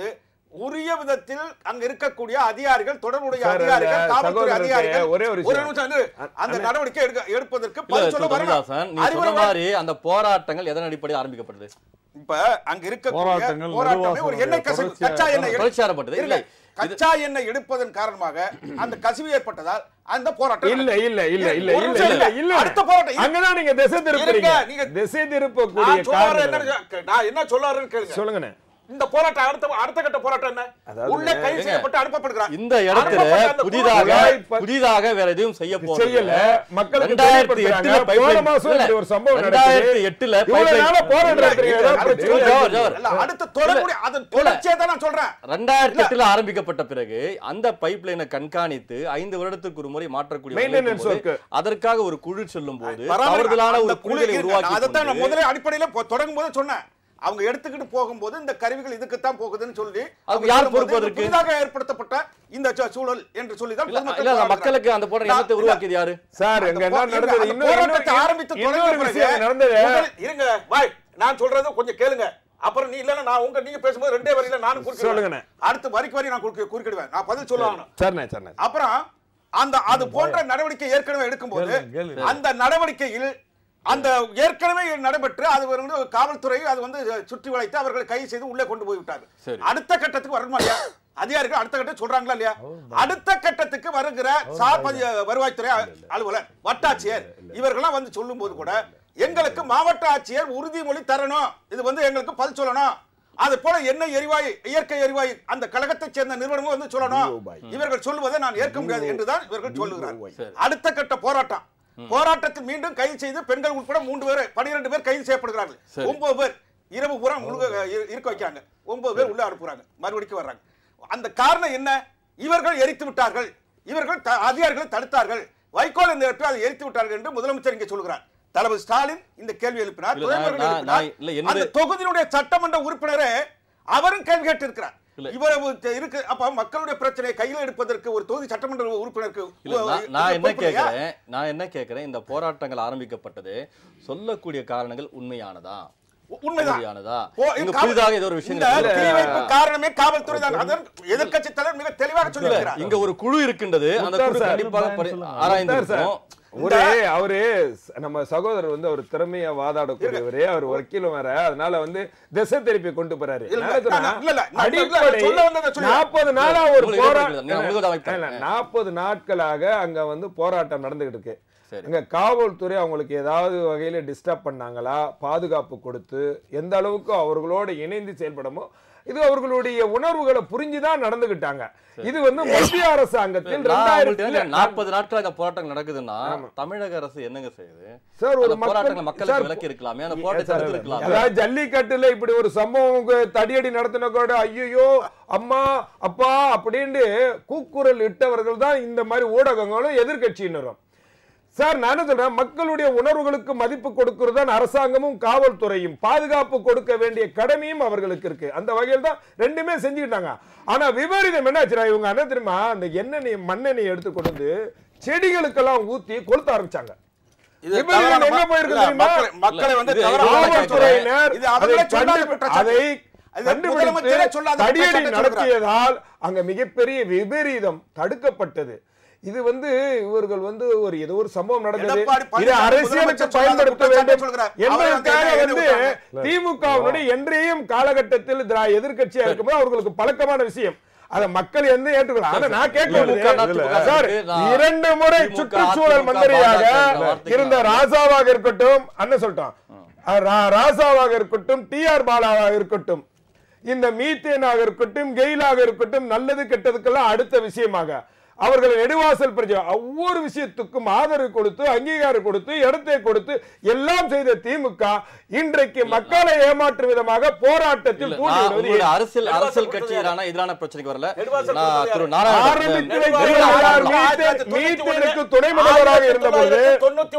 உரிய விதத்தில் அங்க இருக்கக்கூடிய அதிகாரிகள் தொடர்புடைய சார், அதிகாரிகள் அந்த காவல்துறை சகோதரருக்கு அதிகாரிகள் ஒரே ஒரு விஷயம். நிமிஷம் இரு. அந்த அண்ணே. நடவடிக்கை எடுக்க எடுப்பதற்கு இல்ல பதில் சொல்ல திரு வரணும் தமிழ்தாசன் நீ சொன்ன அறிவுரை மாதிரி அந்த போராட்டங்கள் எதன் அடிப்படையில் ஆரம்பிக்கப்பட்டது இப்ப அங்க இருக்கக்கூடிய போராட்டங்கள் போராட்டமே ஒரு நெடுவாசலுடைய எண்ணெய் கசிவு தொடர்ச்சியா- கச்சா எண்ணெய் எடு- தொடர்ச்சியாரப்பட்டது இருங்க. இல்லை கச்சா எண்ணெய் எடுப்பதன் காரணமாக அந்த கசிவு ஏற்பட்டதால் அந்த போராட்டம் இல்ல இல்ல இல்ல இல்ல ஒரு இல்ல நிமிஷம் இல்ல இருங்க. இல்ல அடுத்த போராட்டம் இரு- அங்கதான் நீங்க திசை திருப்புறீங்க இருங்க, நீங்க- திசை திருப்பக்கூடிய நான் சொல்ல வரேன் காரணம் என்ன நான் என்ன சொல்ல வரேன்னு கேளுங்க சொல்லுங்கண்ணே இந்த போராட்டம் அடுத்த அடுத்த கட்ட போராட்டம் என்ன அதாவது உள்ளே கைது ஏங்க, செய்யப்பட்டு அனுப்பப்படுகிறார் இந்த இடத்துல அனுப்பப்பட்ட அந்த புதிதாக குழாய் ப- புதிதாக வேற எதுவும் செய்ய போறது செய்யல மக்களுக்கு ரெண்டாயிரத்தி எட்டுல தெரியப்படுத்துறாங்க. போன pipeline- மாசம் இல்ல, இப்படி ஒரு சம்பவம் ரெண்டாயிரத்தி நடக்குது எட்டுல இவ்வளவு pipeline- நாளா போராட்டம் இல்ல, நடத்துறீங்க இல்ல, ஏதாவது அடுத்த பிரச்சனை ஜவர், இருக்கா? ஜவர். இல்ல, அடுத்த தொடர்புடைய அதன் தொடர்ச்சியை தான் நான் சொல்றேன் ரெண்டாயிரத்தி எட்டுல ஆரம்பிக்கப்பட்ட பிறகு அந்த பைப் லைனை கண்காணித்து ஐந்து வருடத்துக்கு ஒரு முறை மாற்றக்கூடிய வேலை Maintenance இருக்கும்போது, work. அதற்காக ஒரு குழு செல்லும் போது பராமரி- தவறுதலான அந்த ஒரு குழு குழுவை இருக்கு. உருவாக்கி அதைத்தான் நான் கொண்டு- முதல்ல அடிப்படையில பொ- தொடங்கும் போது சொன்னேன் அவங்க எடுத்துக்கிட்டு போகும்போது இந்த கருவிகள் இதுக்குத்தான் போகுதுன்னு சொல்லி அவங்க யார் சொல்லும்போது பொறுப்பு இது அதற்கு? புதிதாக ஏற்படுத்தப்பட்ட இந்த சூ- சூழல் என்று சொல்லி தான் இல்ல, பொதுமக்கள் இல்ல, போராடுறாங்க. மக்களுக்கு அந்த போன்ற எண்ணத்தை நான் உருவாக்கியது யாரு சார் அந்த எங்க என்ன போ- இருங்க, நடந்தது அந்த இன்னொரு போராட்டத்தை இன்னொரு- ஆரம்பித்து இன்னொரு தொடங்கிய பிறகு விஷயம் நடந்தது முதலில் இருங்க வாய் நான் சொல்றது கொஞ்சம் கேளுங்க அப்புறம் நீ இல்லன்னா நான் உங்க நீங்க பேசும்போது ரெண்டே வரியில நானும் குறுக்கிடுவேன் சொல்லுங்கண்ணே. அடுத்து வரிக்கு வரி நான் குறுக்கி குறுக்கிடுவேன் நான் பதில் சொல்லணும் சரிண்ணே சரிண்ணே அப்புறம் அந்த அது போன்ற நடவடிக்கை ஏற்கனவே எடுக்கும்போது கேளுங்க, கேளுங்க. அந்த நடவடிக்கையில் அந்த ஏற்கனவே நடைபெற்று அது வந்து காவல்துறை அது வந்து சுற்றி வளைத்து அவர்களை கைது செய்து உள்ளே கொண்டு போய் விட்டாங்க சரி. அடுத்த கட்டத்துக்கு வரணுமா இல்லையா அதிகாரிகள் அடுத்த கட்டம் சொல்றாங்களா இல்லையா அடுத்த கட்டத்துக்கு வருகிற சார் பதி- வருவாய்த்துறை அ- அலுவலர் வட்டாட்சியர் இவர்கள்லாம் வந்து சொல்லும் போது கூட எங்களுக்கு மாவட்ட ஆட்சியர் உறுதிமொழி தரணும் இது வந்து எங்களுக்கு பதில் சொல்லணும் அது போல எண்ணெய் எரிவாயு இயற்கை எரிவாயு அந்த கழகத்தைச் சேர்ந்த நிறுவனமும் வந்து சொல்லணும் இவர்கள் சொல்லுவதை நான் ஏற்க முடியாது என்றுதான் இவர்கள் சொல்லுகிறார்கள் சரி. அடுத்த கட்ட போராட்டம் போராட்டத்தில் மீண்டும் கைது செய்து பெண்கள் உட்பட மூன்று பேர் பனிரெண்டு பேர் கைது செய்யப்படுகிறார்கள் சரி. ஒன்பது பேர் இரவு பூரா முழுக இரு- இருக்க வைக்கிறாங்க ஒன்பது பேர் உள்ள அனுப்புறாங்க மறுபடிக்கு வர்றாங்க அந்த காரணம் என்ன இவர்கள் எரித்து விட்டார்கள் இவர்கள் த- அதிகாரிகளை தடுத்தார்கள் வைகோல் இந்த இடத்தில் அதை எரித்து விட்டார்கள் என்று முதலமைச்சர் இங்கே சொல்கிறார் தளபதி ஸ்டாலின் இந்த கேள்வி எழுப்பினார் இல்ல, துரைமுருகன் நான்- எழுப்பினார். நான் இல்ல, என்னுடைய- அந்த தொகுதியினுடைய சட்டமன்ற உறுப்பினரே அவரும் கேள்வி கேட்டிருக்கிறார் இல்ல. இவ்வளவு தெ- இருக்கு அப்ப மக்களுடைய பிரச்சனையை கையில் எடுப்பதற்கு ஒரு தொகுதி சட்டமன்ற உறுப்பினருக்கு இல்ல, உ- நான்- இது நான் என்ன பொறுப்பு இல்லையா? கேட்கிறேன் நான் என்ன கேட்கிறேன் இந்த போராட்டங்கள் ஆரம்பிக்கப்பட்டது சொல்லக்கூடிய காரணங்கள் உண்மையானதா உ- உண்மைதான் உண்மையானதா ஓ, இங்க இந்த காவல்- புதிதாக ஏதோ ஒரு இந்த விஷயம் தீ வைப்பு காரணமே காவல்துறை தான் அதன் எதிர்க்கட்சி தலைவர் மிக தெளிவாக சொல்லியிருக்கிறார் இங்க ஒரு குழு இருக்கின்றது அந்த முக்தார் குழு சார், கண்டிப்பாக பரி- சொல்லுங்க. ஆராய்ந்திருக்கும் ஒரு அவரு ஸ்- நம்ம சகோதரர் வந்து அவர் திறமையா வாதாடக்கூடியவரே அவர் வக்கீலும் வேற அதனால வந்து திசை திருப்பி கொண்டு போறாரு இல்ல, நான் என்ன நான் இல்ல, இல்ல, நான் அடிப்படை சொல்ல வந்ததை சொல்லுங்க. நாற்பது நாளா ஒரு உங்களுக்கு போராட்டம் ஏற்படுகிறது. நீங்க உங்களுக்கு அமைப்பு. இல்ல, நாற்பது நாட்களாக அங்க வந்து போராட்டம் நடந்துகிட்டு இருக்கு சரி. அங்க காவல்துறை அவங்களுக்கு ஏதாவது வகையில டிஸ்டர்ப் பண்ணாங்களா பாதுகாப்பு கொடுத்து எந்த அளவுக்கு அவர்களோடு இணைந்து செயல்படமோ இது அவர்களுடைய உணர்வுகளை புரிஞ்சுதான் நடந்துகிட்டாங்க இது வந்து மத்திய அரசாங்கத்தில் நான் உங்கள்ட்ட ரெண்டாயிரத்தி என்ன, நாற்பது நாட்கள் அந்த போராட்டம் நடக்குதுன்னா தமிழக அரசு என்னங்க செய்யுது சார் ஒரு அந்த போராட்டங்களை மக்கள் மக்களுக்கு சார், விலக்கி இருக்கலாமே அந்த போராட்டத்தை சார், தடுத்து இருக்கலாமே அதாவது ஜல்லிக்கட்டுல இப்படி ஒரு சம்பவம் உங்க தடியடி நடத்தின கூட ஐயோ அம்மா அப்பா அப்படின்னு கூக்குரல் இட்டவர்கள் தான் இந்த மாதிரி ஊடகங்களும் எதிர்க்கட்சியினரும் சார் நான் என்ன சொல்றேன் மக்களுடைய உணர்வுகளுக்கு மதிப்பு கொடுக்கிறது தான் அரசாங்கமும் காவல்துறையும் பாதுகாப்பு கொடுக்க வேண்டிய கடமையும் அவர்களுக்கு இருக்கு அந்த வகையில் தான் ரெண்டுமே செஞ்சுக்கிட்டாங்க ஆனா விபரீதம் என்ன ஆச்சுடா இவங்க என்ன தெரியுமா அந்த எண்ணெய் மண்ணெண்ணெய் எடுத்து கொண்டு வந்து செடிகளுக்கெல்லாம் ஊத்தி கொளுத்த ஆரம்பிச்சாங்க இது விபரீதம் தவறான எங்க ம- போயிருக்கு இல்ல, தெரியுமா? மக்களை- மக்களை வந்து இது- தவறான இது மக்களை காவல்துறையினர் இது அவர்களே அதை சொல்லாத கண்டு- குற்றச்சாட்டு. அதை அது கண்டுபிடித்து முதலமைச்சரே சொல்லாத தடியடி குற்றச்சாட்டை நடத்தியதால் அங்க மிகப்பெரிய விபரீதம் தடுக்கப்பட்டது இது வந்து இவர்கள் வந்து ஒரு ஏதோ ஒரு சம்பவம் நடந்தது எடப்பாடி இது பழனிசாமி அரசியலுக்கு முதலமைச்சர் சொல்லாத பயன்படுத்த குற்றச்சாட்டை வேண்டும் சொல்கிறார். அவரை வந்து என்பதற்காக என்ன வந்து எழுதி திமுகவினுடைய என்றையும் காலகட்டத்தில் திரா- எதிர்க்கட்சியா இருக்கும்போது அவர்களுக்கு பழக்கமான விஷயம் அத மக்கள் எந்த ஏற்றுக்கலாம் ஆனா நான் கேட்க திமுக வேண்டியது, அதிமுக சார் நான் இரண்டு முறை திமுக, சுற்றுச்சூழல் அதிமுக, மந்திரியாக பாஜக வார்த்தைகள் இருந்த நான் ராசாவாக இருக்கட்டும் அண்ணன் சொல்லிட்டான் ரா- ராசாவாக இருக்கட்டும் டி ஆர் பாலாவாக இருக்கட்டும் இந்த மீத்தேனாக இருக்கட்டும் கெயிலாக இருக்கட்டும் நல்லது கெட்டதுக்கெல்லாம் அடுத்த விஷயமாக அவர்கள் நெடுவாசல் பிரச்சனை ஒவ்வொரு விஷயத்துக்கும் ஆதரவு கொடுத்து அங்கீகாரம் கொடுத்து இடத்தை கொடுத்து எல்லாம் செய்த திமுக இன்றைக்கு மக்களை ஏமாற்றும் விதமாக போராட்டத்தில் இல்ல, தூண்டி நான் விடுவது உங்களுடைய ஏன்? அரசியல் நெடுவாசல் அரசியல் கொடுத்தது கட்சியிலான எதிரான பிரச்சனைக்கு வரல நெடுவாசல் நான் கொடுத்தது திரு யாரு? ஆரம்பித்து நாராயணன் வைத்தவர் யார்? மீத்தேன்- மீத்தேனுக்கு துணை முதல்வராக இருந்தபோது தொண்ணூத்தி ஒண்ணுல இருந்து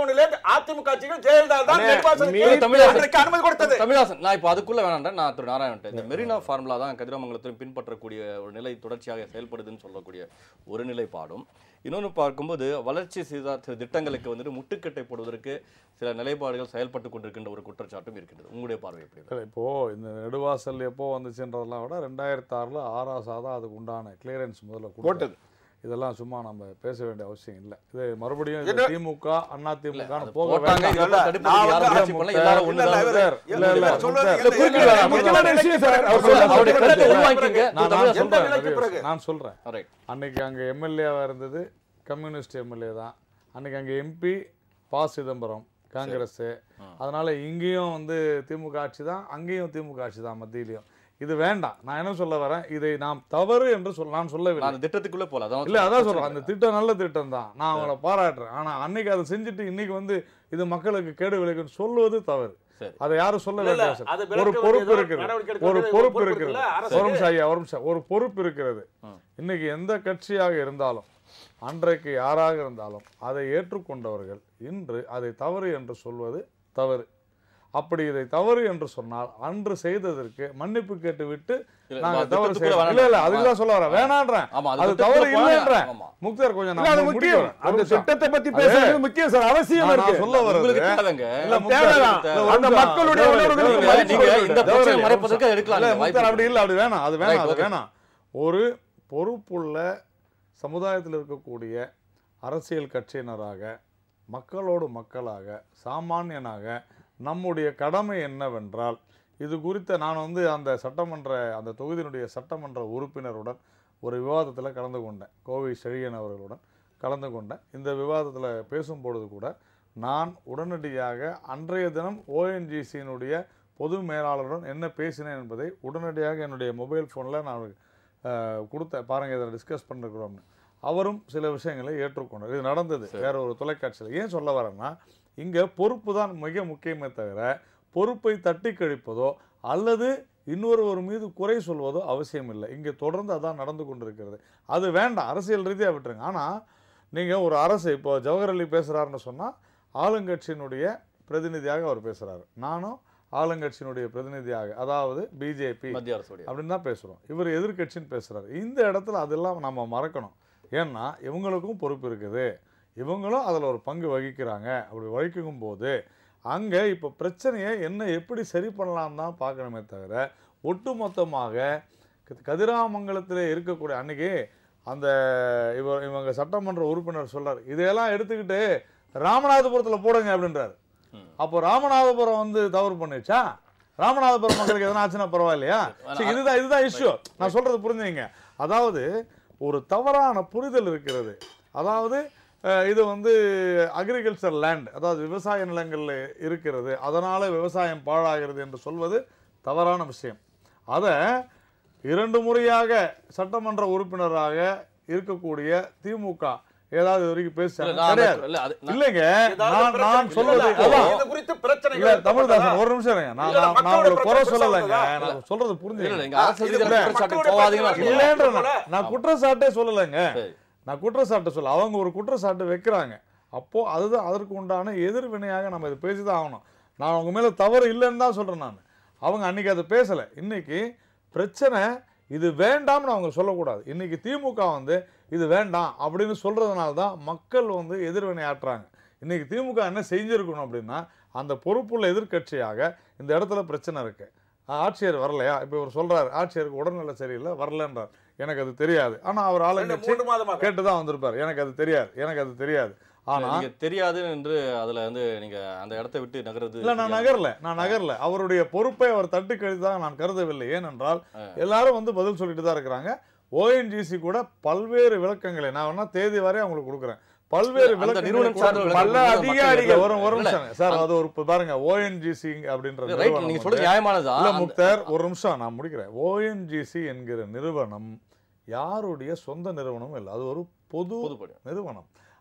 அதிமுக ஆட்சியில் ஜெயலலிதா தான் அண்ணே, நெடுவாசலுக்கு மீ- தமிழரசன். அன்றைக்கு அனுமதி கொடுத்தது தமிழாசன் நான் இப்போ அதுக்குள்ள வேணாண்டேன் நான் திரு நாராயணன் இந்த மெரினா ஃபார்முலா தான் கதிராமங்கலத்திலும் பின்பற்றக்கூடிய ஒரு நிலை தொடர்ச்சியாக செயல்படுதுன்னு சொல்லக்கூடிய ஒரு நிலைப்பாடும் இன்னொன்று பார்க்கும்போது வளர்ச்சி சீதா திட்டங்களுக்கு வந்துட்டு முட்டுக்கட்டை போடுவதற்கு சில நிலைப்பாடுகள் செயல்பட்டு கொண்டிருக்கின்ற ஒரு குற்றச்சாட்டும் இருக்கின்றது உங்களுடைய பார்வை எப்படி இருக்கு? இல்லை, இப்போ இந்த நெடுவாசல் எப்போ வந்துச்சுன்றதெல்லாம் விட ரெண்டாயிரத்தி ஆறில் ஆறாசா தான் அதுக்கு உண்டான கிளியரன்ஸ் முதல்ல கொடுத்தது போட்டது. இதெல்லாம் சும்மா நம்ம பேச வேண்டிய அவசியம் இல்லை இது மறுபடியும் என்ன- இது திமுக அண்ணா திமுக அது போக போட்டாங்க வேண்டாம். இதெல்லாம் தடுப்பதற்கு நான் யாரும் வந்து முயற்சி பண்ணல எல்லாரும் இல்ல, இல்ல, ஒண்ணுதான் இவரு- இல்ல, இல்ல, இவர் சொல்றது இல்ல, என்ன? இல்ல, என்ன? இல்ல, முக்கியமான விஷயம் சார். அவர் சொல்ல- சொல்ல- அவருடைய கருத்தை எந்த உள்வாங்கிக்கங்க. நிலைக்கு நான் நான் எந்த சொல்றேன் நிலைக்கு நிறைய பிறகு? விஷயம். நான் சொல்றேன் Right. அன்னைக்கு அங்கே எம்எல்ஏவாக இருந்தது கம்யூனிஸ்ட் எம்எல்ஏ தான் அன்னைக்கு அங்கே எம்பி ப சிதம்பரம் காங்கிரஸ் அதனால இங்கேயும் வந்து திமுக ஆட்சி தான் அங்கேயும் திமுக ஆட்சி தான் மத்தியிலையும் இது வேண்டாம் நான் என்ன சொல்ல வரேன் இதை நாம் தவறு என்று சொல்ல நான் சொல்லவில்லை நான் அந்த திட்டத்துக்குள்ள போல அதான் இல்ல அதான் பிரச்சனை சொல்றேன் அந்த திட்டம் நல்ல திட்டம் தான் நான் அவங்கள பாராட்டுறேன் ஆனா அன்னைக்கு அதை செஞ்சுட்டு இன்னைக்கு வந்து இது மக்களுக்கு கேடு விளைக்குன்னு சொல்லுவது தவறு சரி. அதை யாரும் சொல்ல இல்ல, இல்ல, வேண்டிய அவசியம் அது இல்லை. ஒரு விளக்க பொறுப்பு வேண்டியது, இருக்கிறது நடவடிக்கை எடுக்க ஒரு வேண்டியது, பொறுப்பு பொறுப்பு இருக்கிறது இருக்குல்ல, அரசுக்கு. ஒரு நிமிஷம் ஐயா ஒரு நிமிஷம் ஒரு பொறுப்பு இருக்கிறது ம். இன்னைக்கு எந்த கட்சியாக இருந்தாலும் அன்றைக்கு யாராக இருந்தாலும் அதை ஏற்றுக்கொண்டவர்கள் இன்று அதை தவறு என்று சொல்வது தவறு அப்படி இதை தவறு என்று சொன்னால் அன்று செய்ததற்கு மன்னிப்பு கேட்டு விட்டு இல்ல, நாங்க அது தவறு திட்டத்துக்குள்ள செய்யறோம். இல்ல இல்ல வேணாம். அதுக்கு தான் சொல்ல வரேன் வேணான்றேன் ஆமா அது அது திட்டத்துக்குள்ள தவறு போனா- இல்லைன்றேன் ஆமா. முக்தார் கொஞ்சம் இல்ல, அது நான் முக்கியம் முடிக்கிறேன். ஒரு அந்த நிமிஷம். திட்டத்தை பத்தி பேசுறது முக்கியம் சார் அவசியம் நான் நான் இருக்கு சொல்ல வர்றது உங்களுக்கு தேவைங்க இல்ல, அது முக்தார், தேவைதான். இல்ல, ஒரு அந்த நிமிஷம். மக்களுடைய தேவையில்லை, உணர்வுகளுக்கு தேவையில்லை. மதிப்பு நீங்க கொடுக்கணும். இந்த பிரச்சனை தேவையில்லை, மறைப்பதற்கு ஒரு எடுக்கலாம் இல்ல, நீங்க, முக்தார், வாய்ப்பு அப்படி இல்ல அப்படி வேணாம் அது வேணாம் Right, அது okay. வேணாம் ஒரு பொறுப்புள்ள சமுதாயத்தில் இருக்கக்கூடிய அரசியல் கட்சியினராக மக்களோடு மக்களாக சாமானியனாக நம்முடைய கடமை என்னவென்றால் இது குறித்த நான் வந்து அந்த சட்டமன்ற அந்த தொகுதியினுடைய சட்டமன்ற உறுப்பினருடன் ஒரு விவாதத்தில் கலந்து கொண்டேன் கோவை செழியன் அவர்களுடன் கலந்து கொண்டேன் இந்த விவாதத்தில் பேசும்பொழுது கூட நான் உடனடியாக அன்றைய தினம் ஓஎன்ஜிசியினுடைய பொது மேலாளருடன் என்ன பேசினேன் என்பதை உடனடியாக என்னுடைய மொபைல் ஃபோனில் நான் அஹ், கொடுத்தேன் பாருங்கள் இதில் டிஸ்கஸ் பண்ணிருக்கிறோம்னு அவரும் சில விஷயங்களை ஏற்றுக்கொண்டார் இது நடந்தது வேற ஒரு தொலைக்காட்சியில் ஏன் சொல்ல வரேன்னா இங்கே பொறுப்பு தான் மிக முக்கியமே தவிர பொறுப்பை தட்டி கழிப்பதோ அல்லது இன்னொருவர் மீது குறை சொல்வதோ அவசியம் இல்லை இங்கே தொடர்ந்து அதான் நடந்து கொண்டிருக்கிறது அது வேண்டாம் அரசியல் ரீதியாக விட்டுருங்க ஆனால் நீங்கள் ஒரு அரசு இப்போ ஜவஹர் அலி பேசுகிறாருன்னு சொன்னால் ஆளுங்கட்சியினுடைய பிரதிநிதியாக அவர் பேசுகிறாரு நானும் ஆளுங்கட்சியினுடைய பிரதிநிதியாக அதாவது பிஜேபி மத்திய அரசுடைய அப்படின்னு தான் பேசுகிறோம் இவர் எதிர்க்கட்சின்னு பேசுகிறாரு இந்த இடத்துல அதெல்லாம் நம்ம மறக்கணும் ஏன்னா இவங்களுக்கும் பொறுப்பு இருக்குது இவங்களும் அதில் ஒரு பங்கு வகிக்கிறாங்க அப்படி வகிக்கும் போது அங்கே இப்போ பிரச்சனையை என்ன எப்படி சரி பண்ணலாம் தான் பார்க்கணுமே தவிர ஒட்டுமொத்தமாக க- கதிராமங்கலத்தில் இருக்கக்கூடிய அன்னைக்கு அந்த இவர் இவங்க சட்டமன்ற உறுப்பினர் சொல்றார் இதையெல்லாம் எடுத்துக்கிட்டு ராமநாதபுரத்தில் போடுங்க அப்படின்றாரு ம். அப்போ ராமநாதபுரம் வந்து தவறு பண்ணிச்சா ராமநாதபுரம் மக்களுக்கு எதனா ஆச்சுன்னா பரவாயில்லையா சரி, இதுதான் இதுதான் இஷ்யூ நான் சொல்றது புரிஞ்சுங்க அதாவது ஒரு தவறான புரிதல் இருக்கிறது அதாவது அஹ், இது வந்து அக்ரிகல்ச்சர் லேண்ட் அதாவது விவசாய நிலங்கள்ல இருக்கிறது அதனால விவசாயம் பாழாகிறது என்று சொல்வது தவறான விஷயம் அதை இரண்டு முறையாக சட்டமன்ற உறுப்பினராக இருக்கக்கூடிய திமுக ஏதாவது இது வரைக்கும் இல்ல, பேச நான் கிடையாது அந்த- இல்ல, அது- நான்- இல்லைங்க ஏதாவது நான் பிரச்சனை நான் இல்ல, சொல்வது இல்ல, அதான் இது குறித்து பிரச்சனைகள் இல்ல ஏற்பட்டதா? தமிழ்தாசன் ஒரு நிமிஷம் இருங்க நான் இல்ல, நான் நான் மக்களோட உங்களுக்கு குறை பிரச்சனை சொல்லலைங்க சொல்றதா? நான் சொல்றது இல்ல, இல்ல, புரிஞ்சுங்க இங்க அரசு இது ரீதியான இல்ல, குற்றச்சாட்டு மக்களோட போகாதீங்கன்னு நான் பிரச்சனை சொல்றேன். இல்லைன்ற போல. நான் குற்றச்சாட்டே சொல்லலைங்க சரி. நான் குற்றச்சாட்டு சொல்ல அவங்க ஒரு குற்றச்சாட்டு வைக்கிறாங்க அப்போ அதுதான் அதற்கு உண்டான எதிர்வினையாக நம்ம இதை பேசி தான் ஆகணும் நான் அவங்க மேல தவறு இல்லைன்னு தான் சொல்றேன் நான் அவங்க அன்னைக்கு அதை பேசல இன்னைக்கு பிரச்சனை இது வேண்டாம்னு அவங்க சொல்லக்கூடாது இன்னைக்கு திமுக வந்து இது வேண்டாம் அப்படின்னு சொல்றதுனால தான் மக்கள் வந்து எதிர்வினை ஆற்றுறாங்க இன்னைக்கு திமுக என்ன செஞ்சிருக்கணும் அப்படின்னா அந்த பொறுப்புள்ள எதிர்க்கட்சியாக இந்த இடத்துல பிரச்சனை இருக்கு ஆட்சியர் வரலையா இப்போ இவர் சொல்றாரு ஆட்சியருக்கு உடல்நல சரியில்லை வரலன்றார் எனக்கு அது தெரியாது ஆனா அவர் ரெண்டு, ஆளுங்கட்சி மூன்று மாதமாக கேட்டு தான் வந்திருப்பார் எனக்கு அது தெரியாது எனக்கு அது தெரியாது ஆனா நீங்க தெரியாது என்று அதுல வந்து நீங்க அந்த இடத்தை விட்டு நகர்றது இல்ல நான் நகரல நான் நகரல அவருடைய பொறுப்பை அவர் தட்டு கழித்தாக நான் கருதவில்லை ஏனென்றால் எல்லாரும் வந்து பதில் சொல்லிட்டு தான் இருக்கிறாங்க ஓஎன்ஜிசி கூட பல்வேறு விளக்கங்களை நான் வேணா தேதி வரை அவங்களுக்கு கொடுக்குறேன் பல்வேறு அந்த விளக்கங்களை நிறுவனம் கூட- சார்ந்த பல விளக்கங்கள் அதிகாரிகள் மக்கள் வரும் ஒரு இல்ல, நிமிஷம் சார் அது ஒரு இப்ப பாருங்க ஓஎன்ஜிசி அப்படின்ற ரைட் நிறுவனம் நீங்க வந்து- சொல்றது நியாயமானதா இல்ல அந்த- முக்தார் ஒரு நிமிஷம் நான் முடிக்கிறேன் ஓஎன்ஜிசி என்கிற நிறுவனம் யாருடைய சொந்த நிறுவனமும் இல்லை அது ஒரு பொது பொதுப்படி நிறுவனம்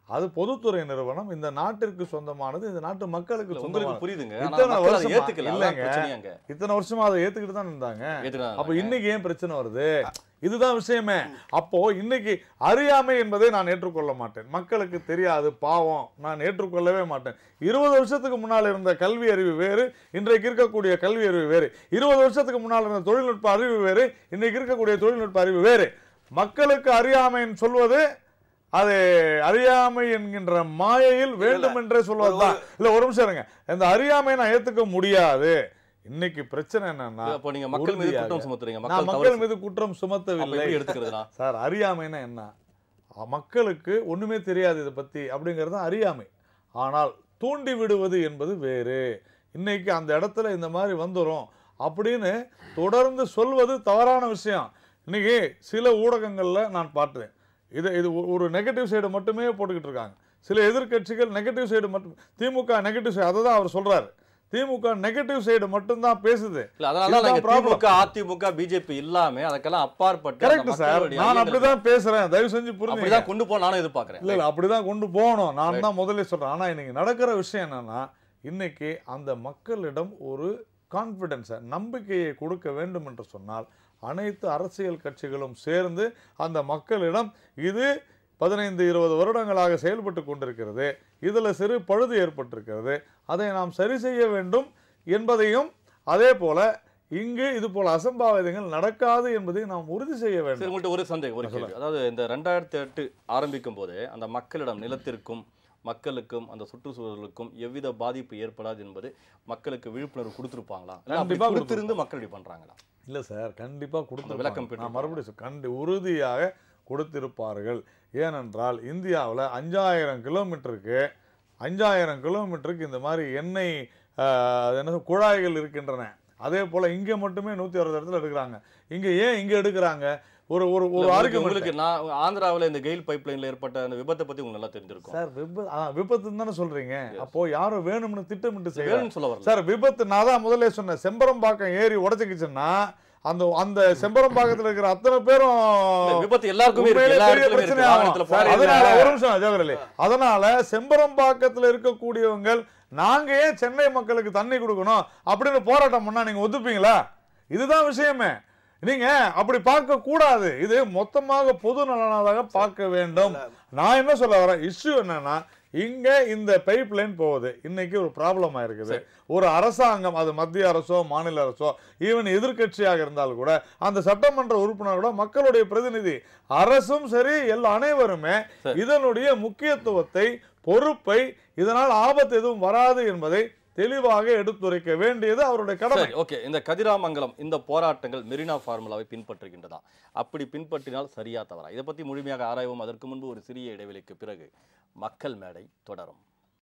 அது பொதுத்துறை நிறுவனம் இந்த நாட்டிற்கு சொந்தமானது இந்த நாட்டு மக்களுக்கு இல்ல, உங்களுக்கு சொந்தமானது புரியுதுங்க ஆனா இத்தனை மக்கள் அதை வருஷமா ஏத்துக்கல அதான் இல்லைங்க. பிரச்சனையாங்க இத்தனை வருஷமா அதை ஏத்துக்கிட்டு தான் இருந்தாங்க ஏத்துக்கிறாங்க. அப்ப இன்னைக்கு ஏன் பிரச்சனை வருது இதுதான் விஷயமே அப்போ இன்னைக்கு அறியாமை என்பதை நான் ஏற்றுக்கொள்ள மாட்டேன் மக்களுக்கு தெரியாது பாவம் நான் ஏற்றுக்கொள்ளவே மாட்டேன் இருபது வருஷத்துக்கு முன்னால் இருந்த கல்வி அறிவு வேறு இன்றைக்கு இருக்கக்கூடிய கல்வி அறிவு வேறு இருபது வருஷத்துக்கு முன்னால் இருந்த தொழில்நுட்ப அறிவு வேறு இன்றைக்கு இருக்கக்கூடிய தொழில்நுட்ப அறிவு வேறு மக்களுக்கு அறியாமைன்னு சொல்வது அது அறியாமை என்கின்ற மாயையில் வேண்டும் என்றே சொல்வதுதான் இல்ல ஒரு நிமிஷம் இருங்க இந்த அறியாமை நான் ஏத்துக்க முடியாது இன்னைக்கு பிரச்சனை என்னன்னா அப்போ நீங்க மக்கள் மீது உறுதியாக. குற்றம் சுமத்துறீங்க நான் மக்கள் மக்கள் தவறு மீது குற்றம் அப்ப சுமத்தவில்லை எப்படி எடுத்துக்கிறதுனா சார் அறியாமைன்னா என்ன அ, மக்களுக்கு ஒண்ணுமே தெரியாது இதை பத்தி அப்படிங்கிறது தான் அறியாமை ஆனால் தூண்டி விடுவது என்பது வேறு இன்னைக்கு அந்த இடத்துல இந்த மாதிரி வந்துரும் அப்படின்னு தொடர்ந்து சொல்வது தவறான விஷயம் இன்னைக்கு சில ஊடகங்கள்ல நான் பார்த்தேன் இது இது ஒ- ஒரு நெகட்டிவ் சைடு மட்டுமே போட்டுக்கிட்டு இருக்காங்க சில எதிர்க்கட்சிகள் நெகட்டிவ் சைடு மட்டும் திமுக நெகட்டிவ் சைடு அதை தான் அவர் சொல்றாரு திமுக நெகட்டிவ் சைடு மட்டும்தான் பேசுது இல்ல அதனால இதுதான் நாங்க problem. திமுக அதிமுக பிஜேபி இல்லாம அதுக்கெல்லாம் அப்பாற்பட்டு அந்த கரெக்ட் சார் மக்களுடைய நான் ஐயங்கள் அப்படிதான் பேசுறேன் தயவு செஞ்சு புரிஞ்சுங்க அப்படிதான் கொண்டு போக நானும் எதிர்பார்க்கிறேன் இல்ல இல்ல அப்படிதான் கொண்டு போகணும் நான் தான் முதல்ல சொல்றேன் ஆனா இன்னைக்கு நடக்கிற விஷயம் என்னன்னா இன்னைக்கு அந்த மக்களிடம் ஒரு கான்பிடன்ஸை நம்பிக்கையை கொடுக்க வேண்டும் என்று சொன்னால் அனைத்து அரசியல் கட்சிகளும் சேர்ந்து அந்த மக்களிடம் இது பதினைந்து இருபது வருடங்களாக செயல்பட்டு கொண்டிருக்கிறது இதுல சிறு பழுது ஏற்பட்டிருக்கிறது அதை நாம் சரி செய்ய வேண்டும் என்பதையும் அதே போல இங்கு இது போல அசம்பாவிதங்கள் நடக்காது என்பதை நாம் உறுதி செய்ய வேண்டும் சரி உங்கள்கிட்ட ஒரு சந்தேகம் ஒரு கேள்வி அதாவது இந்த ரெண்டாயிரத்தி எட்டு ஆரம்பிக்கும் போதே அந்த மக்களிடம் நிலத்திற்கும் மக்களுக்கும் அந்த சுற்றுச்சூழலுக்கும் எவ்வித பாதிப்பு ஏற்படாது என்பது மக்களுக்கு விழிப்புணர்வு கொடுத்துருப்பாங்களா இல்ல அப்படி கண்டிப்பா கொடுத்திருந்து மக்கள் இப்படி பண்றாங்களா இல்ல சார் கண்டிப்பா கொடுத்து விளக்கம் நான் பெற்றிருப்பாங்க. மறுபடியும் சொல்~ கண்டி உறுதியாக கொடுத்திருப்பார்கள் ஏனென்றால் இந்தியாவில் அஞ்சாயிரம் கிலோமீட்டருக்கு அஞ்சாயிரம் கிலோமீட்டருக்கு இந்த மாதிரி எண்ணெய் ஆஹ், அது என்ன சொல்~ குழாய்கள் இருக்கின்றன அதே போல இங்க மட்டுமே நூத்தி அறுபது இடத்துல எடுக்கிறாங்க இங்க ஏன் இங்க எடுக்கிறாங்க ஒரு ஒரு ஒரு இல்ல, உங்களுக்கு- argument. உங்களுக்கு நான் ஆந்திராவுல இந்த கெயில் பைப் லைன்ல ஏற்பட்ட அந்த விபத்தை பத்தி உங்களுக்கு நல்லா தெரிஞ்சிருக்கும் சார் விபத்து அதான் விபத்துன்னு தானே சொல்றீங்க அப்போ யாரும் வேணும்னு திட்டமிட்டு செய்யறாங்க வேணும்னு சொல்ல வரல சார் விபத்து நான் தான் முதல்ல சொன்னேன் செம்பரம்பாக்கம் ஏரி உடச்சிக்கிச்சுன்னா அந்த அந்த செம்பரம்பாக்கத்துல இருக்கிற அத்தனை இல்ல, பேரும் விபத்து எல்லாருக்குமே இருக்கு உண்மையிலே எல்லா பெரிய இடத்துலயுமே பிரச்சனை இருக்கு ஆகும். வாகனத்துல சார், போறாங்க. அதனால ஒரு நிமிஷம் ஜவஹர்லி அதனால செம்பரம்பாக்கத்துல இருக்கக்கூடியவங்க நாங்க ஏன் சென்னை மக்களுக்கு தண்ணி கொடுக்கணும் அப்படின்னு போராட்டம் பண்ணா நீங்க ஒத்துப்பீங்களா இதுதான் விஷயமே நீங்க அப்படி பார்க்க கூடாது இது மொத்தமாக பொது நலனாக பார்க்க வேண்டும் நான் என்ன சொல்ல வரேன் இஷ்யூ என்னன்னா இங்க இந்த பைப் லைன் போகுது இன்னைக்கு ஒரு ப்ராப்ளம் ஆயிருக்குது ஒரு அரசாங்கம் அது மத்திய அரசோ மாநில அரசோ ஈவன் எதிர்க்கட்சியாக இருந்தால் கூட அந்த சட்டமன்ற உறுப்பினர் கூட மக்களுடைய பிரதிநிதி அரசும் சரி எல்லா அனைவருமே இதனுடைய முக்கியத்துவத்தை பொறுப்பை இதனால் ஆபத்து எதுவும் வராது என்பதை தெளிவாக எடுத்துரைக்க வேண்டியது அவருடைய கடமை சரி ஓகே இந்த கதிராமங்கலம் இந்த போராட்டங்கள் மெரினா ஃபார்முலாவை பின்பற்றுகின்றதா அப்படி பின்பற்றினால் சரியா தவறா இதை பத்தி முழுமையாக ஆராய்வோம் அதற்கு முன்பு ஒரு சிறிய இடைவெளிக்கு பிறகு மக்கள் மேடை தொடரும்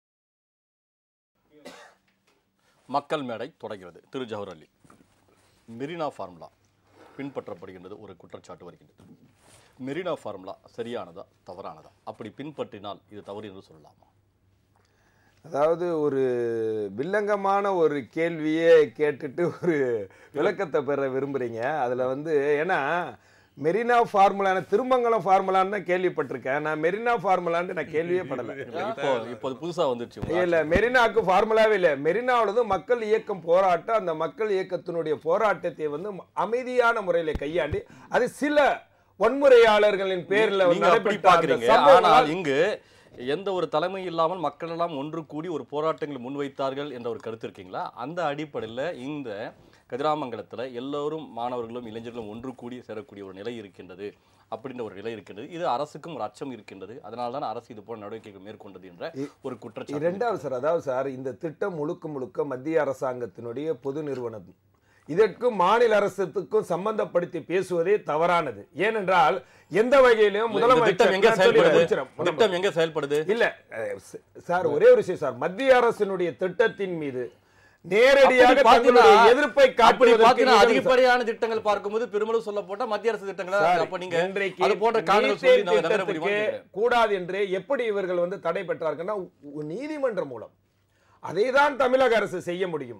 மக்கள் மேடை தொடர்கிறது திரு ஜவஹர் அலி மெரினா ஃபார்முலா பின்பற்றப்படுகின்றது ஒரு குற்றச்சாட்டு வருகின்றது மெரினா ஃபார்முலா சரியானதா தவறானதா அப்படி பின்பற்றினால் இது தவறு என்று சொல்லலாமா அதாவது ஒரு வில்லங்கமான ஒரு கேள்வியே கேட்டுட்டு ஒரு விளக்கத்தை பெற விரும்புறீங்க அதுல வந்து ஏன்னா மெரினா ஃபார்முலான திருமங்கலம் ஃபார்முலான்னு தான் கேள்விப்பட்டிருக்கேன் நான் மெரினா ஃபார்முலான்னு நான் கேள்வியே படல இப்போ இப்போ புதுசா வந்துருச்சு உங்க இல்ல மெரினாக்கு ஃபார்முலாவே இல்ல மெரினாவில் வந்து மக்கள் இயக்கம் போராட்டம் அந்த மக்கள் இயக்கத்தினுடைய போராட்டத்தை வந்து அமைதியான முறையில கையாண்டி அது சில வன்முறையாளர்களின் பேர்ல வந்து நீங்க அப்படி நடைபெற்ற அந்த பாக்குறீங்க சம்பவங்களால் ஆனால் இங்கு எந்த ஒரு தலைமை இல்லாமல் மக்கள் எல்லாம் ஒன்று கூடி ஒரு போராட்டங்களை முன்வைத்தார்கள் என்ற ஒரு கருத்து இருக்கீங்களா அந்த அடிப்படையில் இந்த கதிராமங்கலத்துல எல்லோரும் மாணவர்களும் இளைஞர்களும் ஒன்று கூடி சேரக்கூடிய ஒரு நிலை இருக்கின்றது அப்படின்ற ஒரு நிலை இருக்கின்றது இது அரசுக்கும் ஒரு அச்சம் இருக்கின்றது அதனால தான் அரசு இது போல நடவடிக்கைகள் மேற்கொண்டது என்ற ஒரு குற்றச்சாட்டு இரண்டாவது சார் அதாவது சார் இந்த திட்டம் முழுக்க முழுக்க மத்திய அரசாங்கத்தினுடைய பொது நிறுவனம் இதற்கும் மாநில அரசுக்கும் சம்பந்தப்படுத்தி பேசுவதே தவறானது ஏனென்றால் எந்த வகையிலும் இந்த திட்டம் எங்க முதலமைச்சர் நான் சொல்லி செயல்படுது முடிச்சிடுறேன். திட்டம் எங்க செயல்படுது இல்ல அஹ், ச- சார் ஒரே ஒரு விஷயம் சார் மத்திய அரசினுடைய திட்டத்தின் மீது நேரடியாக அப்படி தங்களுடைய பார்த்தீங்கன்னா- எதிர்ப்பை அப்படி காட்டுவதற்கு பார்த்தீங்கன்னா நீங்கள் அதிகப்படியான திட்டங்கள் பார்க்கும்போது பெருமளவு சொல்ல போட்டா மத்திய அரசு திட்டங்களா சார், அப்ப நீங்க இன்றைக்கு அது போன்ற காரணங்கள் மீத்தேன் சொல்லி நான் நகர முடியுமா திட்டத்துக்கு கேட்கிறேன். கூடாது என்று எப்படி இவர்கள் வந்து தடை பெற்றார்கள்னா உ- நீதிமன்றம் மூலம் அதை தான் தமிழக அரசு செய்ய முடியும்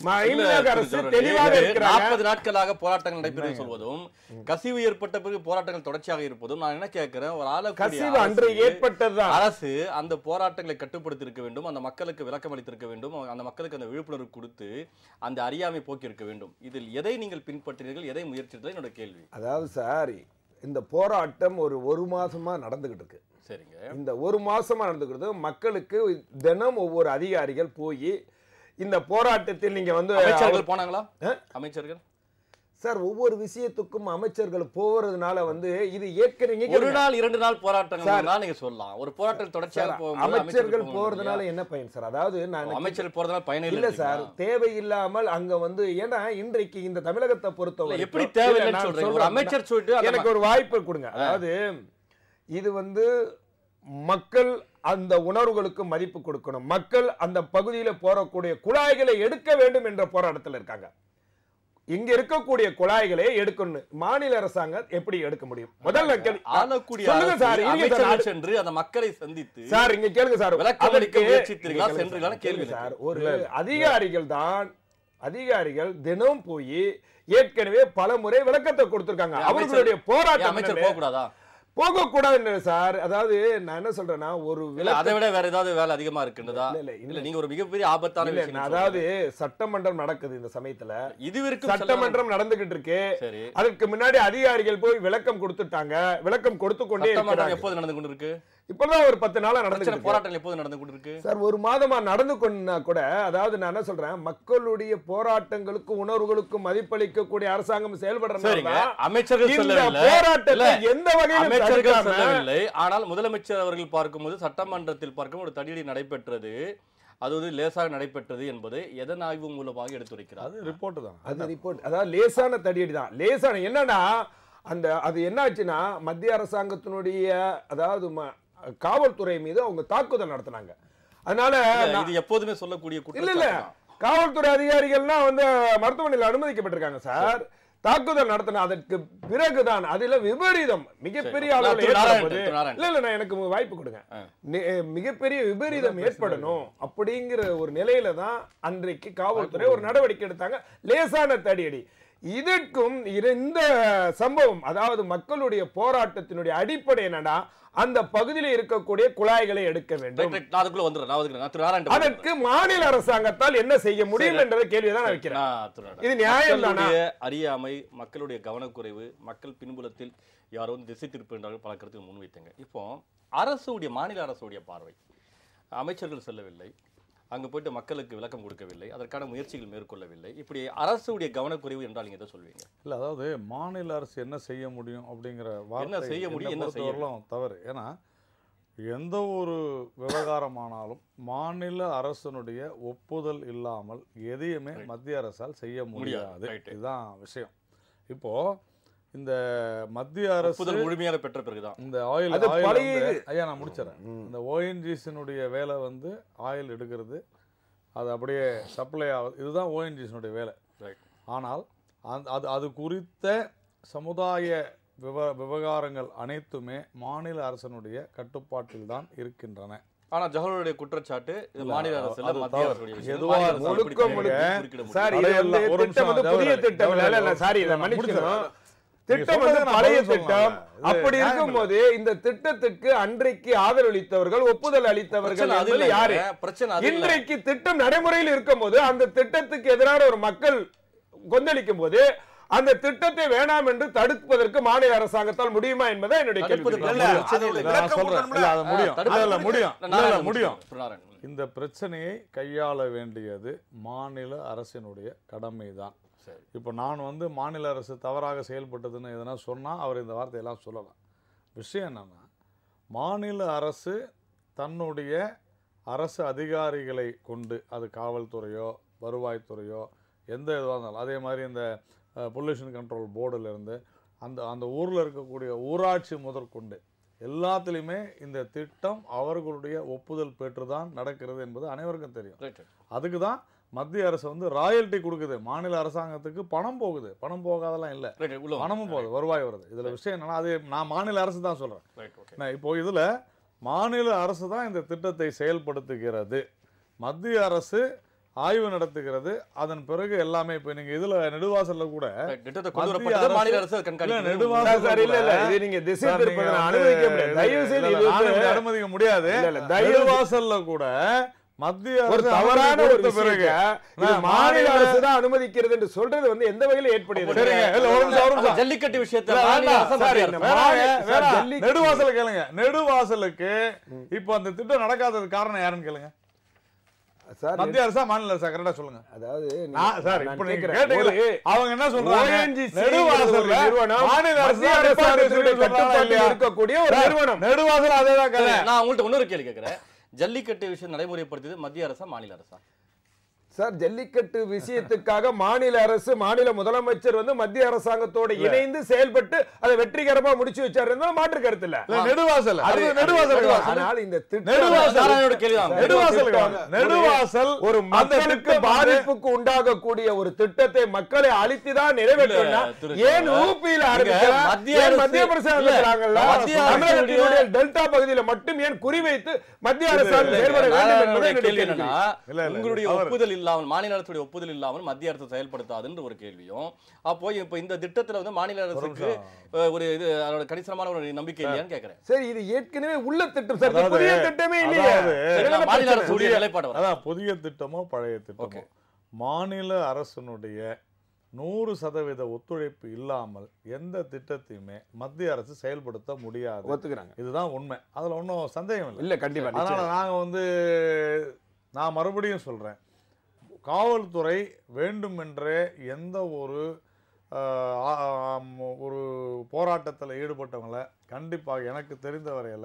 தமிழக அரசு தெளிவாக இருக்கிறாங்க நாற்பது நாட்களாக போராட்டங்கள் நடைபெறுவது சொல்வதும் கசிவு ஏற்பட்ட பிறகு போராட்டங்கள் தொடர்ச்சியாக இருப்பதும் நான் என்ன கேட்கிறேன் ஒரு ஆளக்கூடிய கசிவு அன்று அரசு- ஏற்பட்டதுதான் அரசு அந்த போராட்டங்களை கட்டுப்படுத்தி இருக்க வேண்டும் அந்த மக்களுக்கு விளக்கம் அளித்திருக்க வேண்டும் அந்த மக்களுக்கு அந்த விழிப்புணர்வு கொடுத்து அந்த அறியாமை போக்கி இருக்க வேண்டும் இதில் எதை நீங்கள் பின்பற்றினீர்கள் எதை முயற்சித்தது என்னோட கேள்வி அதாவது சார் இந்த போராட்டம் ஒரு ஒரு மாசமா நடந்துகிட்டு இருக்கு சரிங்க இந்த ஒரு மாசமா நடந்துக்கிறது மக்களுக்கு தினம் ஒவ்வொரு அதிகாரிகள் போய் இந்த போராட்டத்தில் நீங்க வந்து அமைச்சர்கள் போனாங்களா ஆ? அமைச்சர்கள் சார் ஒவ்வொரு விஷயத்துக்கும் அமைச்சர்கள் போறதுனால வந்து இது ஏற்கனவே ஒரு நாள் இரண்டு நாள் போராட்டங்கள் சார். தான் நீங்க சொல்லலாம் ஒரு போராட்டம் தொடர்ச்சியாக போகும்போது அமைச்சர்கள் போக போறதுனால முடியாது. என்ன பயன் சார் அதாவது நான் அமைச்சர்கள் போறதுனால பயனே இல்ல சார் தேவையில்லாமல் அங்க வந்து ஏன்னா இன்றைக்கு இந்த தமிழகத்தை பொறுத்தவரை இல்ல, எப்படி தேவையில்லைன்னு சொல்றீங்க ஒரு அமைச்சர் சொல்லிட்டு அந்த எனக்கு ஒரு வாய்ப்பு கொடுங்க அதாவது இது வந்து மக்கள் அந்த உணர்வுகளுக்கு மதிப்பு கொடுக்கணும் மக்கள் அந்த பகுதியில போறக்கூடிய குழாய்களை எடுக்க வேண்டும் என்ற போராட்டத்தில் இருக்காங்க இங்க இருக்கக்கூடிய குழாய்களை எடுக்கணும் மாநில அரசாங்கம் எப்படி எடுக்க முடியும் முதல்ல கேள்வி- ஆளக்கூடிய சொல்லுங்க அரசு சார் இருங்க சார் அமைச்சர்கள் சென்று அந்த மக்களை சந்தித்து சார் இங்க கேளுங்க சார் விளக்கம் அளிக்க அதற்கு- முயற்சித்தீர்களா, இங்க கேளுங்க சென்றீர்களா? சார், கேள்வி கேளுங்க சார் எனக்கு. ஒரு அதிகாரிகள் தான் அதிகாரிகள் தினம் போய் ஏற்கனவே பல முறை விளக்கத்தை கொடுத்திருக்காங்க அமைச்சர்- அவர்களுடைய ஏன் போராட்டம் அமைச்சர் என்னன்னு- போக கூடாதா போக கூடாது சார் அதாவது நான் என்ன சொல்றேன்னா ஒரு இல்ல விளக்க அதை விட வேற ஏதாவது வேலை அதிகமா இருக்குன்றதா இல்ல, இல்ல, இல்ல நீங்க ஒரு மிகப்பெரிய ஆபத்தான இல்ல, விஷயம் நான் சொல்றீங்க. அதாவது சட்டமன்றம் நடக்குது இந்த சமயத்துல இதுவரைக்கும் செல்ல- சட்டமன்றம் நடந்துகிட்டு இருக்கு சரி அதுக்கு முன்னாடி அதிகாரிகள் போய் விளக்கம் கொடுத்துட்டாங்க விளக்கம் கொடுத்து கொண்டே சட்டமன்றம் இருக்கிறாங்க எப்போது நடந்து கொண்டு இருக்கு இப்பதான் ஒரு பத்து நாளா நடந்துகிட்டு பிரச்சனை இருக்கு போராட்டங்கள் எப்போது நடந்து கொண்டு இருக்கு சார் ஒரு மாதமா நடந்து கொண்டா கூட அதாவது நான் என்ன சொல்றேன் மக்களுடைய போராட்டங்களுக்கு உணர்வுகளுக்கும் மதிப்பளிக்கக்கூடிய அரசாங்கம் சரிங்க செயல்படுறதுனால அமைச்சர்கள் இந்த சொல்லவில்லை போராட்டத்தை இல்ல, எந்த வகையிலும் அமைச்சர்கள் தடுக்காம சொல்லவில்லை ஆனால் முதலமைச்சர் அவர்கள் பார்க்கும்போது சட்டமன்றத்தில் பார்க்கும் ஒரு தடியடி நடைபெற்றது அது வந்து லேசாக நடைபெற்றது என்பது எதன் ஆய்வு மூலமாக எடுத்துரைக்கிறார் அது ரிப்போர்ட் தான் அது ரிப்போர்ட் அதாவது லேசான தடியடி தான் லேசான என்னன்னா அந்த அது என்ன ஆச்சுன்னா மத்திய அரசாங்கத்தினுடைய அதாவது ம- காவல்துறை மீது அவங்க தாக்குதல் நடத்தினாங்க அதனால இல்ல, நான்- இது எப்போதுமே சொல்லக்கூடிய இல்ல இல்ல குற்றச்சாட்டு தான். காவல்துறை அதிகாரிகள்லாம் வந்து மருத்துவமனையில் அனுமதிக்கப்பட்டிருக்காங்க சார் தாக்குதல் நடத்தின அதற்கு பிறகுதான் அதுல விபரீதம் மிகப்பெரிய சரி. அளவில் திரு நாராயணன், ஏற்படும்போது திரு நாராயணன். இல்ல இல்ல நான் எனக்கு வாய்ப்பு கொடுங்க ஆ. நி- மிகப்பெரிய விபரீதம் ஏற்படணும் அப்படிங்கிற ஒரு நிலையில தான் அன்றைக்கு காவல்துறை ஒரு நடவடிக்கை எடுத்தாங்க லேசான தடியடி இதற்கும் இரு- இந்த சம்பவம் அதாவது மக்களுடைய போராட்டத்தினுடைய அடிப்படை என்னன்னா அந்த பகுதியில் இருக்கக்கூடிய குழாய்களை எடுக்க வேண்டும் ரைட், ரைட், நான் அதுக்குள்ள வந்துடுறேன் நான் அதுக்குள்ள- நான் திரு நாராயணன் அதற்கு மாநில அரசாங்கத்தால் என்ன செய்ய முடியும் என்ற கேள்வியை தான் நான் வைக்கிறேன் நான் திரு நாராயணன். இது நியாயம் தானா? மக்களுடைய அறியாமை மக்களுடைய கவனக்குறைவு மக்கள் பின்புலத்தில் யாரோ வந்து திசை திருப்புகின்றார்கள் பல கருத்துக்கு முன்வைத்தங்க இப்போ அரசுடைய மாநில அரசுடைய பார்வை அமைச்சர்கள் செல்லவில்லை அங்க போயிட்டு மக்களுக்கு விளக்கம் கொடுக்கவில்லை அதற்கான முயற்சிகள் மேற்கொள்ளவில்லை இப்படி அரசுடைய கவனக்குறைவு என்றால் நீங்க எதை சொல்வீங்க இல்ல அதாவது மாநில அரசு என்ன செய்ய முடியும் அப்படிங்கிற வார்த்தை செய்ய முடியும், என்னை என்ன செய்ய பொறுத்தவரையிலும் தவறு ஏன்னா எந்த ஒரு விவகாரமானாலும் மாநில அரசனுடைய ஒப்புதல் இல்லாமல் எதையுமே மத்திய அரசால் செய்ய முடியாது right. இதுதான் விஷயம் இப்போ இந்த மத்திய அரசு ஒப்புதல் முழுமையாக பெற்ற பிறகுதான் இந்த ஆயில் அது ஆயில் பழைய வந்து- இது. ஐயா நான் முடிச்சிடறேன் இந்த ஓஎன்ஜிசினுடைய வேலை வந்து ஆயில் எடுக்கிறது அது அப்படியே சப்ளை ஆகுது இதுதான் ஓஎன்ஜிசினுடைய வேலை ரைட் ஆனால் அந்த அது அது குறித்த சமுதாய விவ விவகாரங்கள் அனைத்துமே மாநில அரசனுடைய கட்டுப்பாட்டில் தான் இருக்கின்றன ஆனா ஜவஹருடைய குற்றச்சாட்டு இது மாநில அரசு இல்ல, அது மத்திய தவறு. அரசுடைய விஷயம். எதுவா மாநில அரசு இருந்தாலும் எப்படி முழுக்க தனியாக முழுக்க குறுக்கிட முடியும்? சார் இது தடையில்ல. வந்து ஒரு திட்டம் வந்து நிமிஷம், புதிய ஜவஹர் திட்டம் இல்ல, இல்ல, இல்ல, ஜவஹர் சாரி இதை நான் மன்னிக்கணும் முடிச்சிடுறேன். திட்டம் நீங்க வந்து சொல்றதை பழைய நான் பதில் திட்டம் சொல்லலாம். இது அப்படி நியாயம் இருக்கும்போது இந்த திட்டத்துக்கு அன்றைக்கு ஆதரவளித்தவர்கள் ஒப்புதல் அளித்தவர்கள் பிரச்சனை அது என்பது யாரு இல்லைங்க. பிரச்சனை அது இல்ல. இன்றைக்கு திட்டம் நடைமுறையில் இருக்கும்போது அந்த திட்டத்துக்கு எதிரான ஒரு மக்கள் கொந்தளிக்கும் போது அந்த திட்டத்தை வேணாம் என்று தடுப்பதற்கு மாநில அரசாங்கத்தால் முடியுமா என்பதை என்னுடைய கேள்வி தடுப்பது இல்ல, இல்ல, அது இல்ல, இல்ல, நான் விளக்கம் சொல்றேன். கொடுக்கணும்ல? இல்ல, அது முடியும். தடுப்பு இல்ல, இல்ல, முடியும். இல்ல, இல்ல, நாராயணன் முடியும். திரு நாராயணன். இந்த பிரச்சனையை கையாள வேண்டியது மாநில அரசினுடைய கடமைதான் சரி. இப்போ நான் வந்து மாநில அரசு தவறாக செயல்பட்டதுன்னு எதனா சொன்னா அவர் இந்த வார்த்தையெல்லாம் சொல்லலாம் விஷயம் என்னன்னா மாநில அரசு தன்னுடைய அரசு அதிகாரிகளை கொண்டு அது காவல்துறையோ வருவாய்த்துறையோ எந்த இதுவாக இருந்தாலும் அதே மாதிரி இந்த பொல்யூஷன் கண்ட்ரோல் போர்டுலேருந்து அந்த அந்த ஊரில் இருக்கக்கூடிய ஊராட்சி முதற்கொண்டு எல்லாத்துலேயுமே இந்த திட்டம் அவர்களுடைய ஒப்புதல் பெற்று தான் நடக்கிறது என்பது அனைவருக்கும் தெரியும் ரைட், ரைட். அதுக்கு தான் மத்திய அரசு வந்து ராயல்ட்டி கொடுக்குது மாநில அரசாங்கத்துக்கு பணம் போகுது பணம் போகாதெல்லாம் இல்லை ரைட், ரைட், உள்ள வாங்க. பணமும் போகுது வருவாய் வருது இதில் விஷயம் என்னன்னா அது நான் மாநில அரசு தான் சொல்கிறேன் ரைட், ஓகே. நான் இப்போ இதில் மாநில அரசு தான் இந்த திட்டத்தை செயல்படுத்துகிறது மத்திய அரசு ஆய்வு நடத்துகிறது அதன் பிறகு எல்லாமே இப்ப நீங்க இதுல நெடுவாசல்ல கூட திட்டத்தை கொண்டு மத்திய வரப்பட்டது மாநில அரசு- அரசு இல்ல, கண்காணிக்க நெடுவாசல் சார், இல்ல, இல்ல, இது நீங்க திசை சார், திருப்பதை நீங்க நான் வந்து- அனுமதிக்க முடியாது. இல்ல, தயவு செய்து இல்ல, இது நானும் வந்து- இதை அனுமதிக்க முடியாது இல்ல, இல்ல, தயவு- நெடுவாசல்ல கூட மத்திய ஒரு அரசு தவறான அனுமதி ஒரு கொடுத்த பிறகு விஷயத்தை இது நான் மாநில மாநில அரசு தான் அனுமதிக்கிறது என்று சொல்றது வந்து எந்த வகையில ஏற்படுகிறது சரிங்க இல்ல ஒரு நிமிஷம் ஒரு அப்ப நிமிஷம் ஜல்லிக்கட்டு விஷயத்தை இல்ல, மாநில வேண்டாம். அரசு சார், மத்திய இந்த அரசு. வேணாங்க, சார், வேணாம். ஜல்லிக்கட்டு- நெடுவாசல் கேளுங்க நெடுவாசலுக்கு இப்ப அந்த திட்டம் நடக்காததுக்கு காரணம் யாருன்னு கேளுங்க சார் மத்திய அரசா மாநில அரசா கரெக்டா சொல்லுங்க அதாவது நீங்க- நான் சார் நான் இப்ப நீங்க கேட்கிறேன். கேட்டீங்கல்ல, ஒரு- அவங்க என்ன சொல்றாங்க ONGC நெடுவாசல்ல ஒரு நிறுவனம் மாநில அரசு மத்திய தான் நிப்பாட்டி அரசாங்கத்தினுடைய வச்சிருக்குன்னு சொல்றாங்களா கட்டுப்பாட்டில் இல்லையா? இருக்கக்கூடிய ஒரு சார், நிறுவனம் நெடுவாசல் அதேதான் கதை நான் உங்கள்ட்ட இன்னொரு கேள்வி கேட்கிறேன் ஜல்லிக்கட்டு விஷயம் நடைமுறைப்படுத்தியது மத்திய அரசா மாநில அரசா சார் ஜல்லிக்கட்டு விஷயத்துக்காக மாநில அரசு மாநில முதலமைச்சர் வந்து மத்திய அரசாங்கத்தோட இணைந்து செயல்பட்டு அதை வெற்றிகரமா முடிச்சு வச்சாரு மாற்று கருத்து இல்ல இல்ல, நெடுவாசல் அது- அது நெடுவாசல் ஆனால் இந்த திட்டம் நெடுவாசல். நாராயணோட கேள்விதான் நெடுவாசல் திட்டம் நெடுவாசல் ஒரு அந்த மக்களுக்கு திட்டம் வந்து- பாதிப்புக்கு உண்டாகக்கூடிய ஒரு திட்டத்தை மக்களை அழித்துதான் நிறைவேற்றணும்னா இல்ல, திரு ஏன் சார். ஊபியில இங்க ஆரம்பிக்கலாம் மத்திய ஏன் அரசு- மத்திய இல்ல, பிரசாங்கங்கள்ல மத்திய தமிழகத்தினுடைய அரசுடைய- டெல்டா பகுதியில மட்டும் ஏன் குறிவைத்து மத்திய அரசாங்கம் இல்ல, செயல்பட வேண்டும் என்பதை நாராயணனுடைய என்னுடைய கேள்வி கேள்வி என்னன்னா இல்ல, இல்ல, உங்களுடைய அவர்- ஒப்புதல் இல்லாமல் மாநில அரசுடைய ஒப்புதல் இல்லாமல் மத்திய அரசு செயல்படுத்தாதுன்ற ஒரு கேள்வியும் அப்போ இப்ப இந்த திட்டத்துல வந்து மாநில அரசுக்கு அஹ், ஒரு இது அதோட கணிசமான ஒரு நம்பிக்கை இல்லையான்னு கேக்குறேன் சரி இது ஏற்கனவே உள்ள திட்டம் சார் இது அதாவது- புதிய திட்டமே இல்லையே அதாவது- சரி, என்ன நான் மாநில பிரச்சனை? அரசுடைய நிலைப்பாடு வரேன். அதான் புதிய திட்டமோ பழைய திட்டமோ Okay. மாநில அரசினுடைய நூறு சதவீத ஒத்துழைப்பு இல்லாமல் எந்த திட்டத்தையுமே மத்திய அரசு செயல்படுத்த முடியாது ஒத்துக்கிறாங்க இதுதான் உண்மை அதுல ஒன்றும் சந்தேகம் இல்லை இல்ல கண்டிப்பா அதனால நிச்சயம். நாங்க வந்து நான் மறுபடியும் சொல்றேன் காவல்துறை வேண்டுமென்றே எந்த ஒரு ஆஹ், ஆ- ஆம், ஒரு போராட்டத்தில் ஈடுபட்டவங்களை கண்டிப்பாக எனக்கு தெரிந்த வரையில்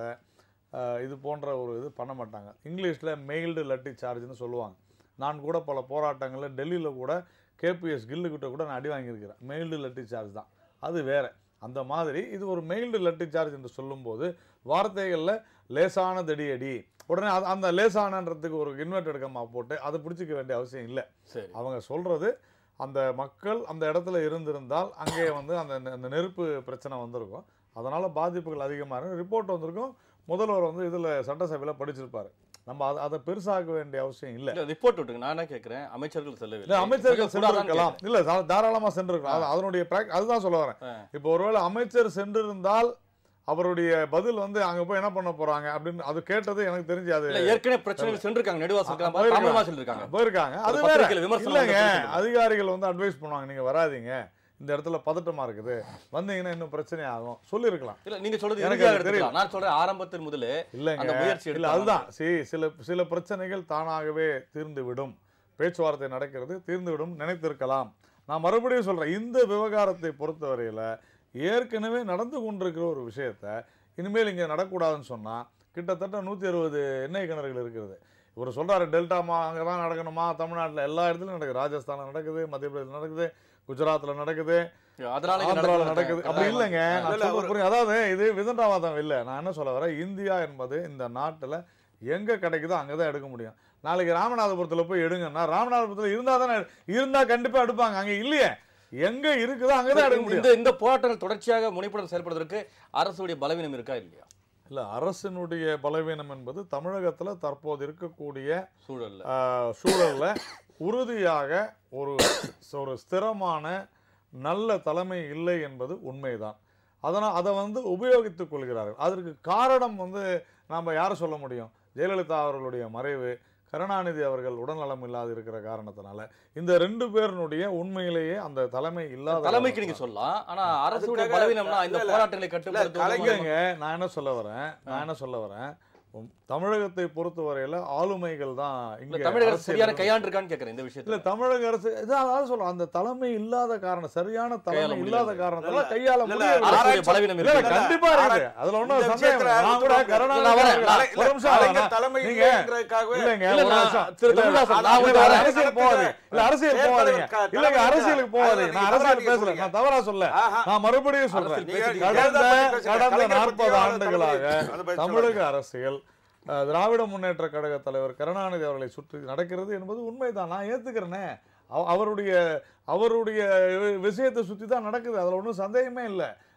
இது போன்ற ஒரு இது பண்ண மாட்டாங்க இங்கிலீஷில் மெயில்டு லட்டி சார்ஜ்னு சொல்லுவாங்க நான் கூட பல போராட்டங்களில் டெல்லியில் கூட கேபிஎஸ் கில்லுக்கிட்ட கூட நான் அடி வாங்கியிருக்கிறேன் மெயில்டு லட்டி சார்ஜ் தான் அது வேற அந்த மாதிரி இது ஒரு மெயில்டு லட்டி சார்ஜ் என்று சொல்லும்போது வார்த்தைகளில் லேசான தடியடி உடனே அது அந்த லேசானன்றதுக்கு ஒரு இன்வெர்டட் கம்மா போட்டு அதை பிடிச்சிக்க வேண்டிய அவசியம் இல்லை சரி அவங்க சொல்றது அந்த மக்கள் அந்த இடத்துல இருந்திருந்தால் அங்கே வந்து அந்த அந்த நெருப்பு பிரச்சனை வந்திருக்கும் அதனால பாதிப்புகள் அதிகமாக இருக்கும் ரிப்போர்ட் வந்திருக்கும் முதல்வர் வந்து இதுல சட்டசபையில் படிச்சிருப்பாரு நம்ம அதை அதை பெருசாக்க வேண்டிய அவசியம் இல்லை இல்ல ரிப்போர்ட் விட்டுங்க நான் என்ன கேக்குறேன் அமைச்சர்கள் செல்லவில்லை இல்ல அமைச்சர்கள் கொஞ்சம் கூடாதான்னு சென்றிருக்கலாம் கேக்குறேன். இல்ல தா- தாராளமா சென்றிருக்கலாம் அது- அதனுடைய prac- அதுதான் சொல்ல வரேன் ஆ. இப்போ ஒருவேளை அமைச்சர் சென்றிருந்தால் அவருடைய பதில் வந்து அங்க போய் என்ன பண்ண போறாங்க அப்படின்னு அது கேட்டது எனக்கு தெரிஞ்சு அது இல்ல ஏற்கனவே பிரச்சனைகள் சென்றிருக்காங்க நெடுவாசல் ஆ, போயிருக்காங்க. தாமதமா சென்றிருக்காங்க போயிருக்காங்க அது ஒரு வேற பத்திரிக்கையில விமர்சனம் இல்லைங்க வந்த பிரச்சனை. அதிகாரிகள் வந்து அட்வைஸ் பண்ணுவாங்க நீங்க வராதீங்க இந்த இடத்துல பதட்டமா இருக்குது வந்தீங்கன்னா இன்னும் பிரச்சனை ஆகும் சொல்லியிருக்கலாம் இல்ல நீங்க சொல்றது எனக்கு இறுதியாக அது எடுத்துக்கலாம் நான் சொல்றேன் ஆரம்பத்தில் முதலே இல்லைங்க அந்த முயற்சி இல்ல எடுத்தாங்க. அதுதான் சரி சில சில பிரச்சனைகள் தானாகவே தீர்ந்து விடும் பேச்சுவார்த்தை நடக்கிறது தீர்ந்து விடும் நினைத்திருக்கலாம் நான் மறுபடியும் சொல்றேன் இந்த விவகாரத்தை பொறுத்தவரையில ஏற்கனவே நடந்து கொண்டிருக்கிற ஒரு விஷயத்த இனிமேல் இங்க நடக்கூடாதுன்னு சொன்னா கிட்டத்தட்ட நூத்தி அறுபது எண்ணெய் கிணறுகள் இருக்கிறது இவர் சொல்றாரு டெல்டாமா அங்கே தான் நடக்கணுமா தமிழ்நாட்டில் எல்லா இடத்துலையும் நடக்குது ராஜஸ்தானில் நடக்குது மத்திய பிரதேசம் நடக்குது குஜராத்தில் நடக்குது அதனால இங்க ஆந்திராவில் நடக்குது. நடக்குது அப்படி இல்லைங்க நான் இல்ல, சொல்றது ஒரு- புரியுது. அதாவது இது விதண்டாவாதம் இல்லை நான் என்ன சொல்ல வரேன் இந்தியா என்பது இந்த நாட்டுல எங்க கிடைக்குதோ அங்கதான் எடுக்க முடியும் நாளைக்கு ராமநாதபுரத்துல போய் எடுங்கன்னா ராமநாதபுரத்துல இருந்தா தானே இருந்தா கண்டிப்பா எடுப்பாங்க அங்க இல்லையே எங்க இருக்குதோ அங்கதான் எடுக்க முடியும் இந்த இந்த போராட்டங்கள் தொடர்ச்சியாக முனைப்புடன் செயல்படுவதற்கு அரசுடைய பலவீனம் இருக்கா இல்லையா இல்ல அரசினுடைய பலவீனம் என்பது தமிழகத்துல தற்போது இருக்கக்கூடிய சூழல்ல ஆஹ், சூழல்ல உறுதியாக ஒரு ஒரு ஸ்திரமான நல்ல தலைமை இல்லை என்பது உண்மைதான் அதனால் அதை வந்து உபயோகித்துக் கொள்கிறார்கள் அதற்கு காரணம் வந்து நாம் யாரை சொல்ல முடியும் ஜெயலலிதா அவர்களுடைய மறைவு கருணாநிதி அவர்கள் உடல்நலம் இல்லாது இருக்கிற காரணத்தினால இந்த ரெண்டு பேருனுடைய உண்மையிலேயே அந்த தலைமை இல்லாத தலைமைக்கு நீங்க சொல்லலாம் ஆனா அரசுடைய அதுக்காக- பலவீனம்னா இந்த இல்ல, இல்ல. போராட்டங்களை கட்டுப்படுத்துவது இல்லைங்க நான் என்ன சொல்ல வரேன் நான் என்ன சொல்ல வரேன் உம், தமிழகத்தை பொறுத்தவரையில ஆளுமைகள் தான் இல்ல இங்க தமிழக அரசு அரசியல் சரியான கையாண்டிருக்கான்னு கேக்குறேன் இந்த இல்ல விஷயத்துல தமிழக அரசு இதான் அதான் சொல்றேன் அந்த தலைமை இல்லாத காரணம் சரியான கையாள தலைமை முடியல. இல்லாத காரணத்தால இல்ல, கையாள இல்ல, முடியல இல்ல, அரசுடைய ஆராய்ச்சி- பலவீனம் இல்ல, இல்ல, இருக்கு கண்டிப்பா இருக்கு அதுல ஒண்ணும் இந்த சந்தேகம் விஷயத்துல இல்லை. நான் கூட ஒத்துக்கிறேன். கருணாநிதி நான் வரேன். அவர்கள் கலை- ஒரு நிமிஷம் கலைஞர் நான்- தலைமை நீங்க இல்லைங்கிறதுக்காகவே இல்லைங்க இல்ல, ஒரு நான் நிமிஷம். திரு இல்ல, இல்ல, தமிழ்தாசன், இல்ல, நான் இல்ல, வந்து வரேன். அரசியல் போகாதீங்க இல்ல அரசியல் தேர்தல் போகாதீங்க க- இல்லைங்க தலைமை அரசியலுக்கு இல்ல. போகாதீங்க நான் நீங்க அரசியல் தவறா பேசல பேசுறீங்க. நான் தவறா சொல்ல ஆஹா. நான் மறுபடியும் சொல்றேன் அரசியல் நீங்க- பேசிட்டீங்க. நீங்க கடந்த தேர்தல் பத்தி பேசுங்க. கடந்த கலைஞர் நாற்பது பத்தியோ ஆண்டுகளாக அதை பத்தி தமிழக அரசியல் அஹ், திராவிட முன்னேற்ற கழக தலைவர் கருணாநிதி அவர்களை சுற்றி நடக்கிறது என்பது உண்மைதான் நான் ஏத்துக்கிறேனே அவ- அவருடைய அவருடைய வி- விஷயத்தை சுற்றி தான் நடக்குது அதில் ஒன்றும் சந்தேகமே இல்லை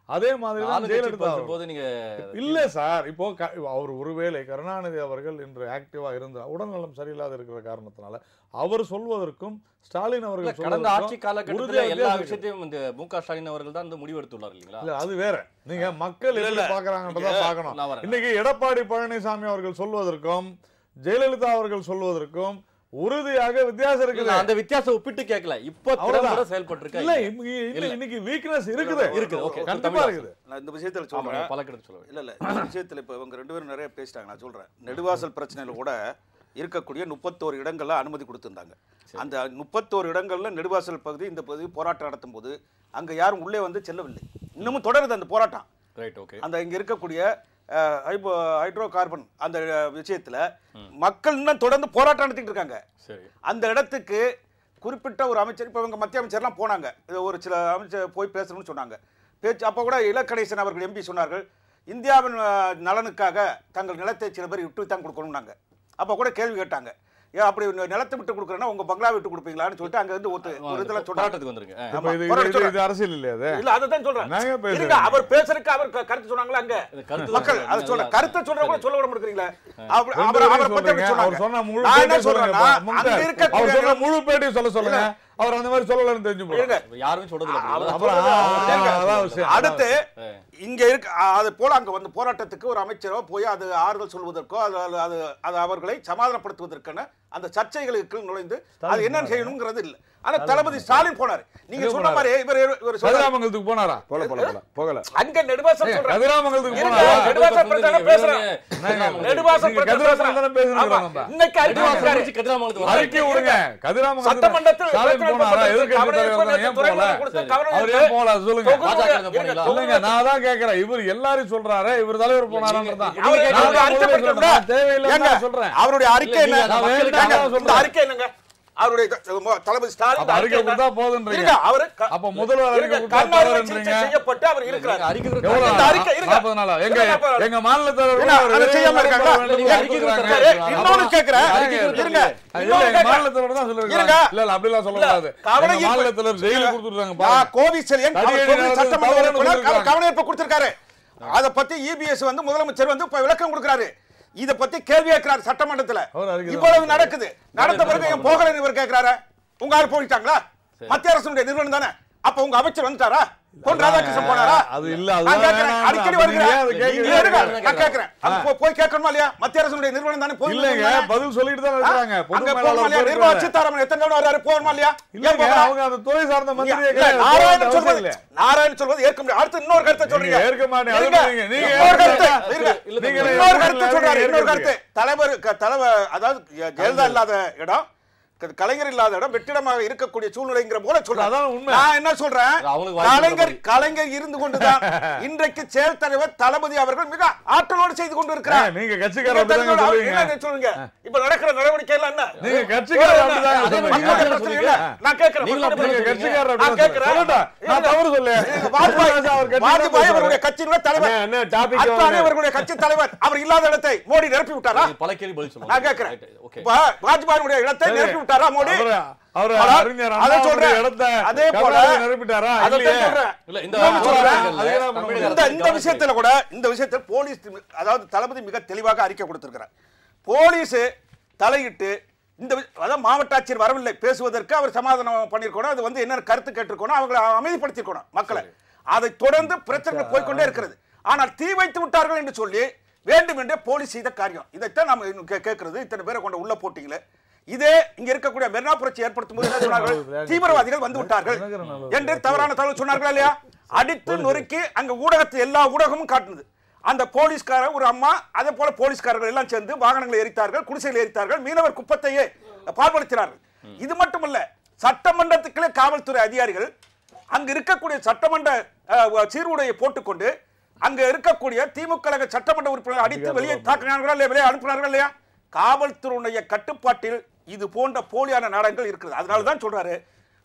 அதே மாதிரி தான் ஆளுங்கட்சி ஜெயலலிதா அவர்கள். பேசும்போது நீங்க இல்ல சார் இப்போ க- அவர் ஒருவேளை கருணாநிதி அவர்கள் இன்று ஆக்டிவா இருந்தா உடல்நலம் சரியில்லாத இருக்கிற காரணத்தினால அவர் சொல்வதற்கும் ஸ்டாலின் இல்ல, அவர்கள் கடந்த சொல்வதற்கும் ஆட்சி காலகட்டத்தில் உறுதியா எல்லா வித்தியாசம் இருக்கு. விஷயத்தையும் இந்த மு க ஸ்டாலின் அவர்கள் தான் வந்து முடிவெடுத்துள்ளார் இல்லைங்களா இல்ல அது வேற நீங்க மக்கள் இல்ல, எப்படி இல்ல. பாக்குறாங்கன்றத இங்க பார்க்கணும் நான் வரேன். இன்னைக்கு எடப்பாடி பழனிசாமி அவர்கள் சொல்வதற்கும் ஜெயலலிதா அவர்கள் சொல்வதற்கும் உறுதியாக வித்தியாசம் இல்ல, இருக்குது அந்த வித்தியாசம் ஒப்பிட்டு கேட்கல இப்போ அவ்வளவுதான். திறம்பட செயல்பட்டு இல்ல இருக்கா இன்னைக்கு- இல்ல. இன்னைக்கு வீக்னஸ் இருக்குது இருக்குது, okay. கண்டிப்பா தமிழ் இருக்குது நான் இந்த விஷயத்துல ஆமா சொல்றேன் பழக்கெடுத்து சொல்லுவேன் இல்ல இல்ல இந்த விஷயத்துல இப்ப இவங்க ரெண்டு பேரும் நிறைய பேசிட்டாங்க நான் சொல்றேன் நெடுவாசல் பிரச்சனையில கூட இருக்கக்கூடிய முப்பத்தோரு இடங்கள்ல அனுமதி கொடுத்திருந்தாங்க அந்த முப்பத்தோரு இடங்கள்ல நெடுவாசல் பகுதி இந்த பகுதி போராட்டம் நடத்தும் போது அங்க யாரும் உள்ளே வந்து செல்லவில்லை இன்னமும் தொடருது அந்த போராட்டம் ரைட் ஓகே அந்த இங்க இருக்கக்கூடிய அஹ், ஹைபோ ஹைட்ரோ கார்பன் அந்த அஹ், விஷயத்துல மக்கள் இன்னும் தொடர்ந்து போராட்டம் நடத்திட்டு இருக்காங்க சரி அந்த இடத்துக்கு குறிப்பிட்ட ஒரு அமைச்சர் இப்போ இவங்க மத்திய அமைச்சர்லாம் போனாங்க இது ஒரு சில அமைச்சர் போய் பேசணும்னு சொன்னாங்க பேச்சு அப்போ கூட இலக்கணேசன் அவர்கள் எம்பி சொன்னார்கள் இந்தியாவின் அஹ், நலனுக்காக தங்கள் நிலத்தை சில பேர் விட்டு தான் கொடுக்கணும்னாங்க அப்போ கூட கேள்வி கேட்டாங்க ஏன் அப்படி நிலத்தை விட்டு கொடுக்குறேன்னா உங்க பங்களா விட்டு கொடுப்பீங்களான்னு சொல்லிட்டு அங்க இருந்து ஒரு ஒரு இதில் சொன்னாங்க போராட்டத்துக்கு வந்துருங்க ஆ. இப்ப இது போராட்டம் இது- சொல்றேன். இது அரசியல் இல்லையா அது இல்ல அதை தான் சொல்றேன் நாங்க பேசுறோம். இருங்க, அவர் பேசுறதுக்கு அவர் க- கருத்து சொன்னாங்களா அங்க இந்த கருத்து மக்கள் தான் அதை சொல்ல நல்லா- கருத்தை சொல்ற கூட சொல்ல விட மாட்டேங்கிறீங்களா அவர் ரெண்டு அவர் அவரை பேரும் பத்தி அப்படி சொல்றீங்க. சொன்னாங்க அவர் சொன்ன முழு நான் என்ன பேட்டி சொல்லுங்க சொல்றேன்னா பா. முக்தார். அங்க அவர் இருக்கக்கூடிய சொன்ன முழு பேட்டி சொல்ல சொல்லுங்க அவர் அந்த மாதிரி சொல்லலன்னு தெரிஞ்சு போகும் இருங்க. யாருமே சொல்றது இல்ல அவர் அப்புறம் சொல்றது ஆ, அவர் கேட்க. அதான் விஷயம். அடுத்து ஆ. இங்க இருக்க அ- அது போல அங்க வந்து போராட்டத்துக்கு ஒரு அமைச்சரோ போய் அது ஆறுதல் சொல்வதற்கோ அது அது- அது அது அவர்களை சமாதானப்படுத்துவதற்கான அந்த சர்ச்சைகளுக்கு நுழைந்து அது என்னன்னு செய்யணுங்கிறது இல்ல ஆனா தளபதி ஸ்டாலின் போனாரு நீங்க எங்க சொன்ன போனாரு? மாதிரி இவர் இவர் சொல்றாரு கதிராமங்கலத்துக்கு போனாரா போல போல போல போகல அங்க நெடுவாசல் சொல்றாரு கதிராமங்கலத்துக்கு இருங்க, போனாரா நெடுவாசல் பிரச்சனை பேசுறேன். கதிராமங்கலம். நெடுவாசல் நீங்க பிரச்சனை கதிராமங்கலம் தானே பேசுறீங்க ஆமா. நம்ம. இன்னைக்கு நெடுவாசல் அறிவிச்சிருக்காரு. முடிச்சு கதிராமங்கலத்துக்கு வராரு. அறிக்கை விடுங்க கதிராமங்கலத்துக்கு சட்டமன்றத்தில் ஸ்டாலின் பிரச்சனை போனாரா பண்ணப்பட்டது. எதிர்க்கட்சி கவனம் தலைவர் ஈர்ப்பு தான் ஏன் நேற்று துறைமுகம் போல கொடுத்த கவனம் அவர் ஈர்ப்பு. ஏன் போல அது சொல்லுங்க தொகுதி பாஜக இருங்க, போனீங்களா? தொகுதி இல்லைங்க நான் தான் கேக்குறேன் இவர் எல்லாரும் சொல்றாரு இவர் தலைவர் போனாரான்றதான் நீங்க- அவரு நான் அவருடைய தான் அறிக்கை முதல்ல பற்றி சொல்றேன். தேவையில்லைன்னு ஏங்க, நான் சொல்றேன் அவருடைய அறிக்கை இல்ல, என்ன நீங்க நான் ஏங்க, வேணும்னு நான் இந்த சொல்றேன். அறிக்கை என்னங்க அவருடைய த- தளபதி ஸ்டாலின் அப்ப அறிக்கை என்ன? கொடுத்தா போதுன்றீங்க. இருங்க, அவரு க- அப்ப முதல்வர் அறிக்கை இருங்க, கொடுத்தா கண்ணாடி போதுன்றீங்க. சிகிச்சை செய்யப்பட்டு அவர் இருக்கிறார் நீங்க அறிக்கை கொடுக்க எவ்வளவு இந்த நாளா? அறிக்கை இருங்க. நாற்பது நாளா? எங்க இருங்க, நாற்பது நாளா? எங்க மாநில தலைவர் என்ன, கூட அதை ஒரு செய்யாம வெளியே இருக்காங்களா? வர வேண்டும் நீங்க என்று அறிக்கை கொடுக்குறாங்க. கொடுத்தாரு. சரி, இன்னொன்னு கேக்குறேன் அறிக்கை இருங்க கொடுத்தாரு. இல்ல, இன்னொன்னு எங்க கேக்குறேன். மாநில தலைவர் தான் சொல்லிருக்காங்க. இருங்க. இல்ல, இல்ல, அப்படிலாம் சொல்லக்கூடாது. கவன எங்க ஈர்ப்பு. மாநில தலைவர் ஜெயிலுக்கு இருங்க. கொடுத்துருக்காங்க நான் பாருங்க. கோவி செல்வன் அவர் தடியடி தொகுதி நடந்தது சட்டமன்ற தவறுன்னு உறுப்பினர் அவர் கொடுத்திருக்காங்க. கவன ஈர்ப்பு கொடுத்திருக்காரு அத பத்தி இபிஎஸ் வந்து முதலமைச்சர் வந்து இப்ப விளக்கம் கொடுக்கிறாரு இத பத்தி கேள்வி கேட்கிறாரு சட்டமன்றத்துல அவர் அறிக்கை தான் இவ்வளவு கொடுத்தாரு. நடக்குது நடந்த பிறகு ஏன் போகலன்னு இவர் கேட்கிறாரு உங்க ஆள் போயிட்டாங்களா மத்திய அரசுடைய நிறுவனம் தானே அப்ப உங்க அமைச்சர் வந்துட்டாரா பொன் ராதாகிருஷ்ணன் போனாரா அது இல்ல, நான் அதுதான் கேட்கிறேன். வேணாம். அடிக்கடி அப்ப வருகிறேன். நீங்க அதை கேட்கிறீங்க. நீங்க இருங்க, நீங்க நான் கேட்கிறேன். அது போ- போய் கேட்கணுமா இல்லையா மத்திய அரசுடைய நிறுவனம் தானே போய் இல்லைங்க நிறுவனம் பதில் சொல்லிட்டு தான் இருக்கிறாங்க பொது அங்க மேலாளர் போகணுமா இல்லையா நிர்மலா போயிருக்காங்க. சீதாராமன் எத்தனை தடவை வர்றாரு போகணுமா இல்லையா ஏன் இல்லைங்க போகல? அவங்க அந்த துறை சார்ந்த மந்திரியை இல்ல, கிடையாது. நாராயணன் அவசியம் சொல்வது இல்ல. நாராயணன் சொல்வது ஏற்க முடியாது அடுத்து இன்னொரு கருத்தை சொல்றீங்க நீங்க ஏற்க மாட்டீங்க. அது இருங்க. சொல்றீங்க. நீங்க இன்னொரு ஏற்க கருத்து மாட்டீங்க. இருங்க. இல்ல, நீங்க இன்னொரு ஏற்க கருத்து மாட்டீங்க. சொல்றாரு இன்னொரு ஏற்க கருத்து தலைவர் க- தலைவர் அதாவது ஜெ- ஜெயலலிதா இல்லாத இடம் க- கலைஞர் இல்லாத இடம் வெற்றிடமாக இருக்கக்கூடிய சூழ்நிலைங்கிற போல சொல்றாரு அதான் உண்மை. நான் என்ன சொல்றேன் அது அவங்களுக்கு வாய்ப்பு கலைஞர் கொடுத்த கலைஞர் இருந்து கொண்டுதான் இன்றைக்கு செயல் தலைவர் தளபதி அவர்கள் மிக ஆற்றலோடு செய்து கொண்டு இருக்கிறார் ஏன், நீங்க கட்சிக்காரர் நீங்க அப்படிதாங்க தெரிஞ்சவங்க, சொல்லுவீங்க. என்ன சொல்லுங்க இப்ப நடக்கிற நடவடிக்கை எல்லாம் என்ன நீங்க கட்சிக்காரர் அப்படிதாங்க அதே மாதிரி சொல்லுவீங்க. மக்களுடைய பிரச்சனை இல்ல. நான் கேட்கிறேன் நீங்களும் மக்களுடைய நீங்க சொல்றீங்க. கட்சிக்காரர் நான் அப்படிதான் கேட்கிறேன். சொல்லட்டா? நான் தவறு சொல்ல வாஜ்பாய் அவர் கட்சியில வாஜ்பாய் பேசுறாரு. அவருடைய கட்சியினுடைய தலைவர் அண்ணே, அண்ணே, topic அத்வானி வாங்க. அவர்களுடைய கட்சி தலைவர் அவர் இல்லாத இடத்தை மோடி நிரப்பி விட்டாரா நீங்க பல கேள்வி பதில் சொல்லுங்க நான் கேட்கிறேன் Right, okay. இப்ப வாஜ்பாயினுடைய இடத்தை சரி. நிரப்பி விட்டாரா மோடி அவரு- அவரு ஆனால் அறிஞர் அதை அண்ணாவுடைய சொல்றேன். இடத்தை அதே போல கருணாநிதி நிரப்பிட்டாரா? அதைத்தான் இல்லையே. சொல்றேன். இல்ல இந்த இன்னொன்னு சொல்றேன். அரசியல்ல அதே தான் பண்ண தமிழக முடியும். இந்த அரசியல் இந்த கவனம் விஷயத்துல கூட இந்த விஷயத்தில் போலீஸ் அதாவது தளபதி மிக தெளிவாக அறிக்கை கொடுத்திருக்கிறார் போலீஸ் தலையிட்டு இந்த வி- அதாவது மாவட்ட ஆட்சியர் வரவில்லை பேசுவதற்கு அவர் சமாதானம் பண்ணியிருக்கணும் அது வந்து என்ன கருத்து கேட்டிருக்கணும் அவங்களை அமைதிப்படுத்தியிருக்கணும் மக்களை அதை தொடர்ந்து பிரச்சனைகள் போய்க்கொண்டே இருக்கிறது ஆனால் தீ வைத்து விட்டார்கள் என்று சொல்லி வேண்டுமென்றே போலீஸ் செய்த காரியம் இதைத்தான் நம்ம இன்னும் கே- கேட்கிறது இத்தனை பேரை கொண்டு உள்ள போட்டீங்களே இதே இங்க இருக்கக்கூடிய மெரினா புரட்சி ஏற்படுத்தும் போது என்ன சொன்னார்கள் தீவிரவாதிகள் வந்து விட்டார்கள் என்று தவறான தகவல் சொன்னார்களா இல்லையா அடித்து நொறுக்கி அங்க ஊடகத்தை எல்லா ஊடகமும் காட்டுனது அந்த போலீஸ்காரர் ஒரு அம்மா அதே போல போலீஸ்காரர்கள் எல்லாம் சேர்ந்து வாகனங்களை எரித்தார்கள் குடிசைகளை எரித்தார்கள் மீனவர் குப்பத்தையே பால்படுத்தினார்கள் இது மட்டுமல்ல சட்டமன்றத்துக்குள்ளே காவல்துறை அதிகாரிகள் அங்க இருக்கக்கூடிய சட்டமன்ற அஹ், சீருடையை போட்டுக்கொண்டு அங்க இருக்கக்கூடிய திமுக கழக சட்டமன்ற உறுப்பினர் அடித்து வெளியே தாக்கினார்களா இல்லையா வெளியே அனுப்பினார்களா இல்லையா காவல்துறையுடைய கட்டுப்பாட்டில் இது போன்ற போலியான நாடகங்கள் இருக்கிறது அதனால தான் சொல்றாரு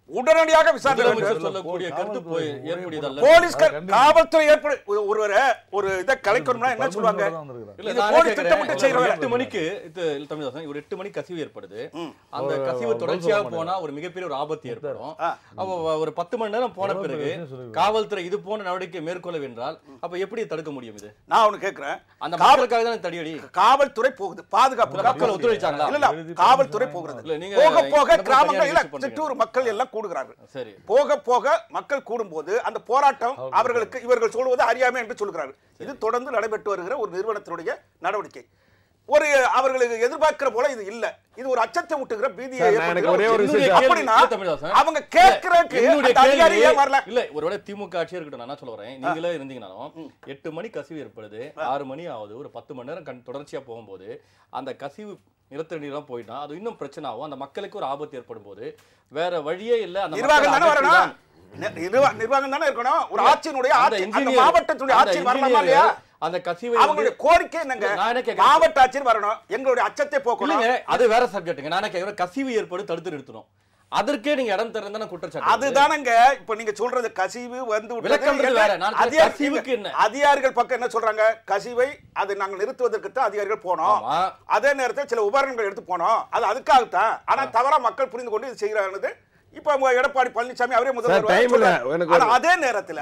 உடனடியாக விசாரணை வேண்டும் முதலமைச்சர் சொல்லக்கூடிய கருத்து போய் ஏற்புடையதல்ல போலீஸ்கார் கண்டிப்பா. காவல்துறை ஏற்படு ஒரு- ஒருவரை ஒரு இதை கலைக்கணும்னா என்ன சொல்லுவாங்க இல்ல, இது நான் போலீஸ் கேட்கிறேன், திட்டமிட்டு இல்ல, செய்யற ஒரு வேலை. எட்டு மணிக்கு இது தமிழ்தாசன் ஒரு எட்டு மணிக்கு கசிவு ஏற்படுது அந்த ஒரு கசிவு ஒரு தொடர்ச்சியாக சொல்ல போனா ஒரு மிகப்பெரிய ஒரு ஆபத்து ஏற்படும் ஆ. அப்போ ஒரு பத்து மணி நேரம் போன ஒரு பிறகு விஷயம் சொல்லுங்க. காவல்துறை இது போன்ற நடவடிக்கை மேற்கொள்ளவென்றால் அப்ப எப்படி தடுக்க முடியும் இது நான் ஒண்ணு கேக்குறேன் அந்த காவல் மக்களுக்காக தான் தடியடி காவல்துறை போகுது பாதுகாப்பு இல்ல, மக்கள் ஒத்துழைச்சாங்களா? இல்ல இல்ல காவல்துறை போகிறது இல்ல, நீங்க போக போக இந்த மாதிரி கிராமங்கள் தனியா இல்ல யோசிச்சு பண்றீங்க. சிற்றூர் மக்கள் எல்லாம் கூடுகிறார்கள் சரி போக போக மக்கள் கூடும்போது அந்த போராட்டம் அவர்களுக்கு இவர்கள் சொல்வது அறியாமை என்று சொல்கிறார்கள் இது தொடர்ந்து நடைபெற்று வருகிற ஒரு நிறுவனத்தினுடைய நடவடிக்கை ஒரு அவர்களுக்கு எதிர்பார்க்கிற போல இது இல்ல இது ஒரு அச்சத்தை ஊட்டுகிற பீதியை சார், நான் எனக்கு ஒரே ஒரு ஏற்படுத்துகிற- விஷயம் கேள்வி- அப்படின்னா இல்ல, தமிழ்தாசன். அவங்க கேட்கறதுக்கு இல்ல, என்னுடைய அந்த அதிகாரி கேள்வி- ஏன் வரல இல்ல ஒருவேளை திமுக ஆட்சியா இருக்கட்டும் நான் என்ன சொல்ல வரேன் நீங்களே இருந்தீங்கனாலும் எட்டு மணி கசிவு ஏற்படுது ஆறு மணி ஆகுது ஒரு பத்து மணி நேரம் கண் தொடர்ச்சியா போகும்போது அந்த கசிவு நிலத்தடி நீர்லாம் போயிட்டா அது இன்னும் பிரச்சனை ஆகும் அந்த மக்களுக்கு ஒரு ஆபத்து ஏற்படும் போது வேற வழியே இல்ல அந்த நிர்வாகம் மக்களை தானே வரணும் அகற்றிதான். நி- நிர்வா- நிர்வாகம் தானே இருக்கணும் ஒரு ஆட்சியினுடைய அந்த ஆட்சி அந்த engineer- மாவட்டத்துடைய அந்த ஆட்சி வரலாமா engineer இல்லையா அந்த கசிவை அவங்களுடைய வந்து- கோரிக்கை என்னங்க இல்ல, நான் என்ன கேட்கிறேன்? மாவட்ட ஆட்சியர் வரணும் எங்களுடைய அச்சத்தை போக்கணும் இல்லைங்க அது வேற சப்ஜெக்ட்டுங்க நான் கேட்கிறேன் கசிவு ஏற்படு தடுத்து நிறுத்தணும் அதற்கே நீங்க இடம் தரந்தான குற்றச்சாட்டு வருது. அதுதானங்க இப்ப நீங்க சொல்றது கசிவு வந்து விட்டது. விளக்கம்ன்றது என்ன? வேற. நான் அதிகாரி- கசிவுக்கு என்ன? அதிகாரிகள் பக்கம் என்ன சொல்றாங்க கசிவை அதை நாங்கள் நிறுத்துவதற்கு தான் அதிகாரிகள் போனோம் ஆமா. அதே நேரத்தில் சில உபகரணங்கள் எடுத்து போனோம் அது அதுக்காகத்தான் ஆனா தவறா மக்கள் புரிந்து கொண்டு இது செய்கிறாங்க இப்ப உங்க எடப்பாடி பழனிசாமி அவரே சார், முதல்வர் time இல்ல. சொல்றாரு. எனக்கு ஆனா ஒரு- அதே நேரத்துல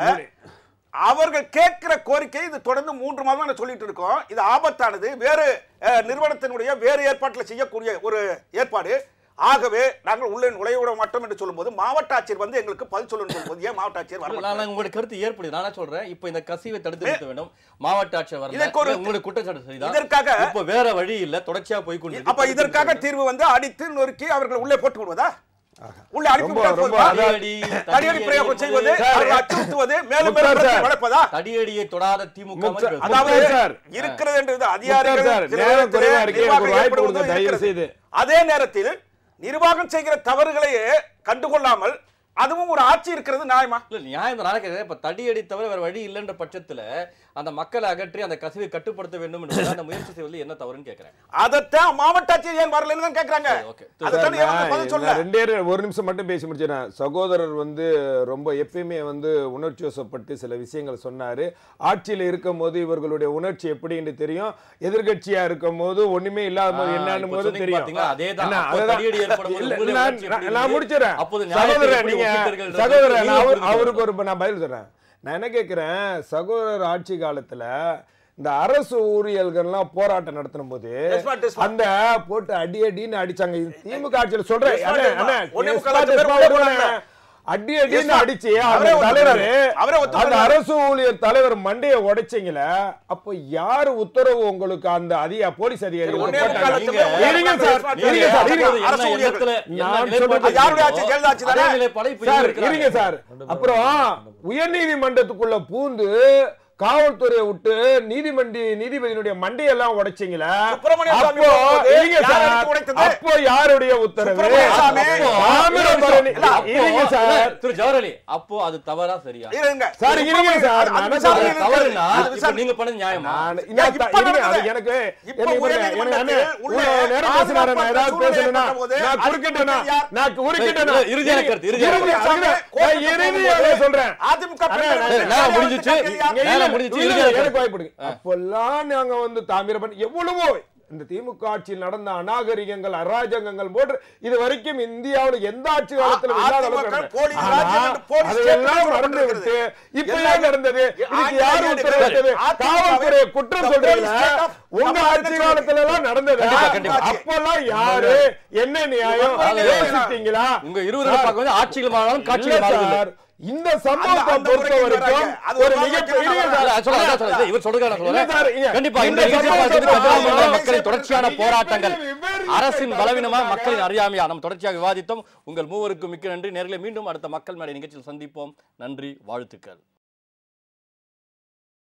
அவர்கள் கேட்கிற கோரிக்கை இது தொடர்ந்து மூன்று மாதமா நான் சொல்லிட்டு இருக்கோம் இது ஆபத்தானது வேறு அஹ், நிறுவனத்தினுடைய வேறு ஏற்பாட்டில் செய்யக்கூடிய ஒரு ஏற்பாடு ஆகவே நாங்கள் உள்ளே நுழைய விட மாட்டோம் என்று சொல்லும்போது மாவட்ட ஆட்சியர் வந்து எங்களுக்கு பதில் சொல்லணும்னு சொல்லும்போது ஏன் மாவட்ட ஆட்சியர் வர இல்ல, மாட்டாங்க? நான் உங்களுடைய கருத்து ஏற்படுது நான் என்ன சொல்றேன் இப்போ இந்த கசிவை தடுத்து நிறுத்த வேண்டும் மாவட்ட ஆட்சியர் வரல இதற்கு ஒரு- இல்ல, உங்களுடைய குற்றச்சாட்டு சரிதான் இதற்காக- இப்போ வேற வழி இல்ல தொடர்ச்சியா போய் கொண்டு அப்ப இதற்காக தீர்வு வந்து அடித்து நொறுக்கி அவர்கள் உள்ளே போட்டு விடுவதா உள்ளே அனுப்பி ரொம்ப- விட்டால் ரொம்ப போதுமா? தடியடி தடியடி பிரயோகம் செய்வது சார், அவர்களை அச்சுறுத்துவது மேலும் முக்தார் மேலும் பிரச்சனை சார். வளர்ப்பதா தடியடியை தொடாத திமுக முக்தார், மாதிரி பேசுது. அதாவது முக்தார் சார். இருக்கிறது என்றது முக்தார் அதிகாரிகள் சார், சில நேரம் நேரத்திலே குறைவா இருக்கு. எனக்கு ஒரு நிர்வாகம் வாய்ப்பு ஏற்படுவது கொடுங்க, தயவு இருக்கிறது. செய்து. அதே நேரத்தில் நிர்வாகம் செய்கிற தவறுகளையே கண்டுகொள்ளாமல் அதுவும் ஒரு ஆட்சி இருக்கிறது நியாயமா இல்ல நியாயம் தான். நான் கேட்கிறேன் இப்ப தடியடி தவிர வேற வழி இல்லைன்ற பட்சத்துல அந்த மக்களை அகற்றி அந்த கசிவை கட்டுப்படுத்த வேண்டும் என்று அந்த முயற்சி செய்வது என்ன தவறுன்னு கேட்கிறேன் அதைத்தான் மாவட்ட ஆட்சியர் ஏன் வரலன்னு தான் கேக்குறாங்க சரி, ஓகே. அதுதான் ஏன் வந்து நான் பதில் சொல்ல நான் ரெண்டே ரெ- ஒரு நிமிஷம் மட்டும் பேசி முடிச்சிடறேன் சகோதரர் வந்து ரொம்ப எப்பயுமே வந்து உணர்ச்சி வசப்பட்டு சில விஷயங்கள் சொன்னாரு ஆட்சியில இருக்கும் போது இவர்களுடைய உணர்ச்சி எப்படின்னு தெரியும் எதிர்க்கட்சியா இருக்கும் போது ஒண்ணுமே இல்லாத போது ஆ, என்னன்னு இப்ப போது சொன்னீங்க தெரியும் பாத்தீங்களா? அதேதான். என்ன, அப்போ அதுதான். தடியடி ஏற்படும் போது இல்ல, உங்களுடைய நான் உணர்ச்சி எப்படி நான் நான் இருந்தது? முடிச்சிடறேன் அப்போது நியாயத்தை சகோதரர் எப்படி நீங்க ஒப்பிட்டீர்கள் சகோதரர் நீங்க நான் அவர்- புரிந்து அவருக்கு கொள்ளணும். ஒரு நான் பதில் தரேன் நான் என்ன கேட்கிறேன் சகோதரர் ஆட்சி காலத்துல இந்த அரசு ஊழியர்கள்லாம் போராட்டம் நடத்தின போது Yes, ma'am, yes, ma'am. அந்த போட்டு அடி அடின்னு அடிச்சாங்க இது திமுக ஆட்சியில் சொல்றேன் Yes, ma'am, அண்ணே, yes, ma'am. அண்ணே, ஒண்ணே yes, முக்கால் ma'am, லட்சம் yes, பேர் ma'am, உள்ளே போடுறாங்க. போனாங்க. அடி Yes, அடின்னு ma'am. அடிச்சு அவரே அந்த தலைவர் ஒத்துக்கிறாரு. அவரே அந்த ஒத்துக்கிறாரு. அரசு ஊழியர் தலைவர் மண்டைய உடைச்சீங்களே அப்போ யாரு உத்தரவு உங்களுக்கு அந்த அதிக போலீஸ் அதிகாரிகள் ஒண்ணே முக்கால் போட்டாங்க? லட்சம் பேர் நீங்க- இருங்க சார், நீங்க இருங்க சார், இருங்க. அப்போது அரசு என்ன ஊழியர்கள். எண்ணத்துல- என்ன நான் நிலைப்பாடு சொல்றது- யாருடைய ஆட்சி? இருக்கோ, ஜெயலலிதா ஆட்சி தானே? அதே நிலைப்பாடை இப்ப சார் இவங்க இருக்கிறாங்க. இருங்க சார் அப்புறம் உயர்நீதிமன்றத்துக்குள்ள பூந்து காவல்துறையை விட்டு நீதிமண்டி நீதிபதியினுடைய மண்டையெல்லாம் உடைச்சீங்களே சுப்பிரமணிய சாமி அப்போ போகும்போது இருங்க யார் சார் எடுத்து உடைத்தது? அப்போ யாருடைய உத்தரவு சுப்பிரமணிய சாமி. தாமிரபரணி இல்ல, அப்போ- இருங்க சார் இல்ல, திரு ஜவஹர்லி அப்போ அது தவறா சரியா இருங்க சார், இருங்க சார், அது நான் என்ன விசாரணை சொல்றேன்? இருக்குது. தவறுனா அது இப்ப விசாரணை. நீங்க பண்ண நியாயமா நான் ஏன் நான் இப்ப த- இருங்க, அது நடக்குது? எனக்கு இப்ப எனக்கு பாருங்க, உயர்நீதிமன்றத்தில் எனக்கு அண்ணே, உள்ளே இவ்வளவு நேரம் பேசினாரு, நான் பாதுகாப்பற்ற ஏதாவது சூழ்நிலை பேசணும்னா, ஏற்பட்ட போது நான் அதுக்கு குறுக்கிட்டேனா? யார்? நான் குறுக்கிட்டேனா? இல்ல, இறுதியான கருத்து, இறுதியான இறுதி- கருத்து. அதுக்கு- நான் கோர்ட்டுக்கு இறுதியாக போகும்போது சொல்றேன் அதிமுக அண்ணே, பெண்கள் அண்ணே, யார் நேரம் யாருக்கு முடிஞ்சிச்சு. கேட்கறது யார்? இங்க நேரம் இல்ல, முடிஞ்சிச்சு, இல்ல, இறுதியாக எனக்கு வாய்ப்பு கொடுங்க. அப்பெல்லாம் நாங்க வந்து தாமிரபரணி எவ்வளவோ இந்த திமுக ஆட்சியில் நடந்த அநாகரிகங்கள் அராஜகங்கள் போன்று இது வரைக்கும் இந்தியாவில் எந்த ஆட்சி காலத்துல இல்லாத அளவுக்கு அதிமுக நடந்தது. போலீஸ் ஆனா, ராஜ்யம் என்று போலீஸ் அதையெல்லாம் ஸ்டேட் மறந்து விட்டு இப்ப எல்லா- ஏன் நடந்தது இதுக்கு ஆங்கில யாரு அதிகாரிகள் உத்தரவிட்டது அதிமுக காவல்துறை குற்றம் the சொல்றீங்க police state of உங்க தமிழ்நாடு ஆட்சி காலத்துல எல்லாம் நடந்தது கண்டிப்பா, கண்டிப்பா. அப்பெல்லாம் யாரு என்ன நியாயம் அது- யோசிச்சீங்களா உங்க இருவரும் பார்க்க வந்து ஆட்சிகள் மாறாலும் இல்ல காட்சிகள் மாறவில்லை சார் இந்த சம்பவத்தை அந்த பொறுத்த முறைக்கு வரைக்கும் வராங்க. அது ஒரு ஒரு மிகப்பெரிய வழக்கு இல்ல, அது சொல்ல- அதான் சொல்ல- இவர் சொல்றதுக்காக நான் இல்ல சார், சொல்றேன். இங்க- கண்டிப்பா இந்த இந்த நிகழ்ச்சியை சம்பவத்தை பார்த்துட்டு பார்த்து கதிராமங்கலம் அவங்க மக்களின் தொடர்ச்சியான மிகப்பெரிய போராட்டங்கள் வெவ்வேறு அரசின் விஷயத்தை பலவீனமா சொல்றாங்க. மக்களின் அறியாமையா நம்ம தொடர்ச்சியாக விவாதித்தோம் உங்கள் மூவருக்கும் மிக்க நன்றி நேர்களை மீண்டும் அடுத்த மக்கள் மேடை நிகழ்ச்சியில் சந்திப்போம் நன்றி வாழ்த்துக்கள்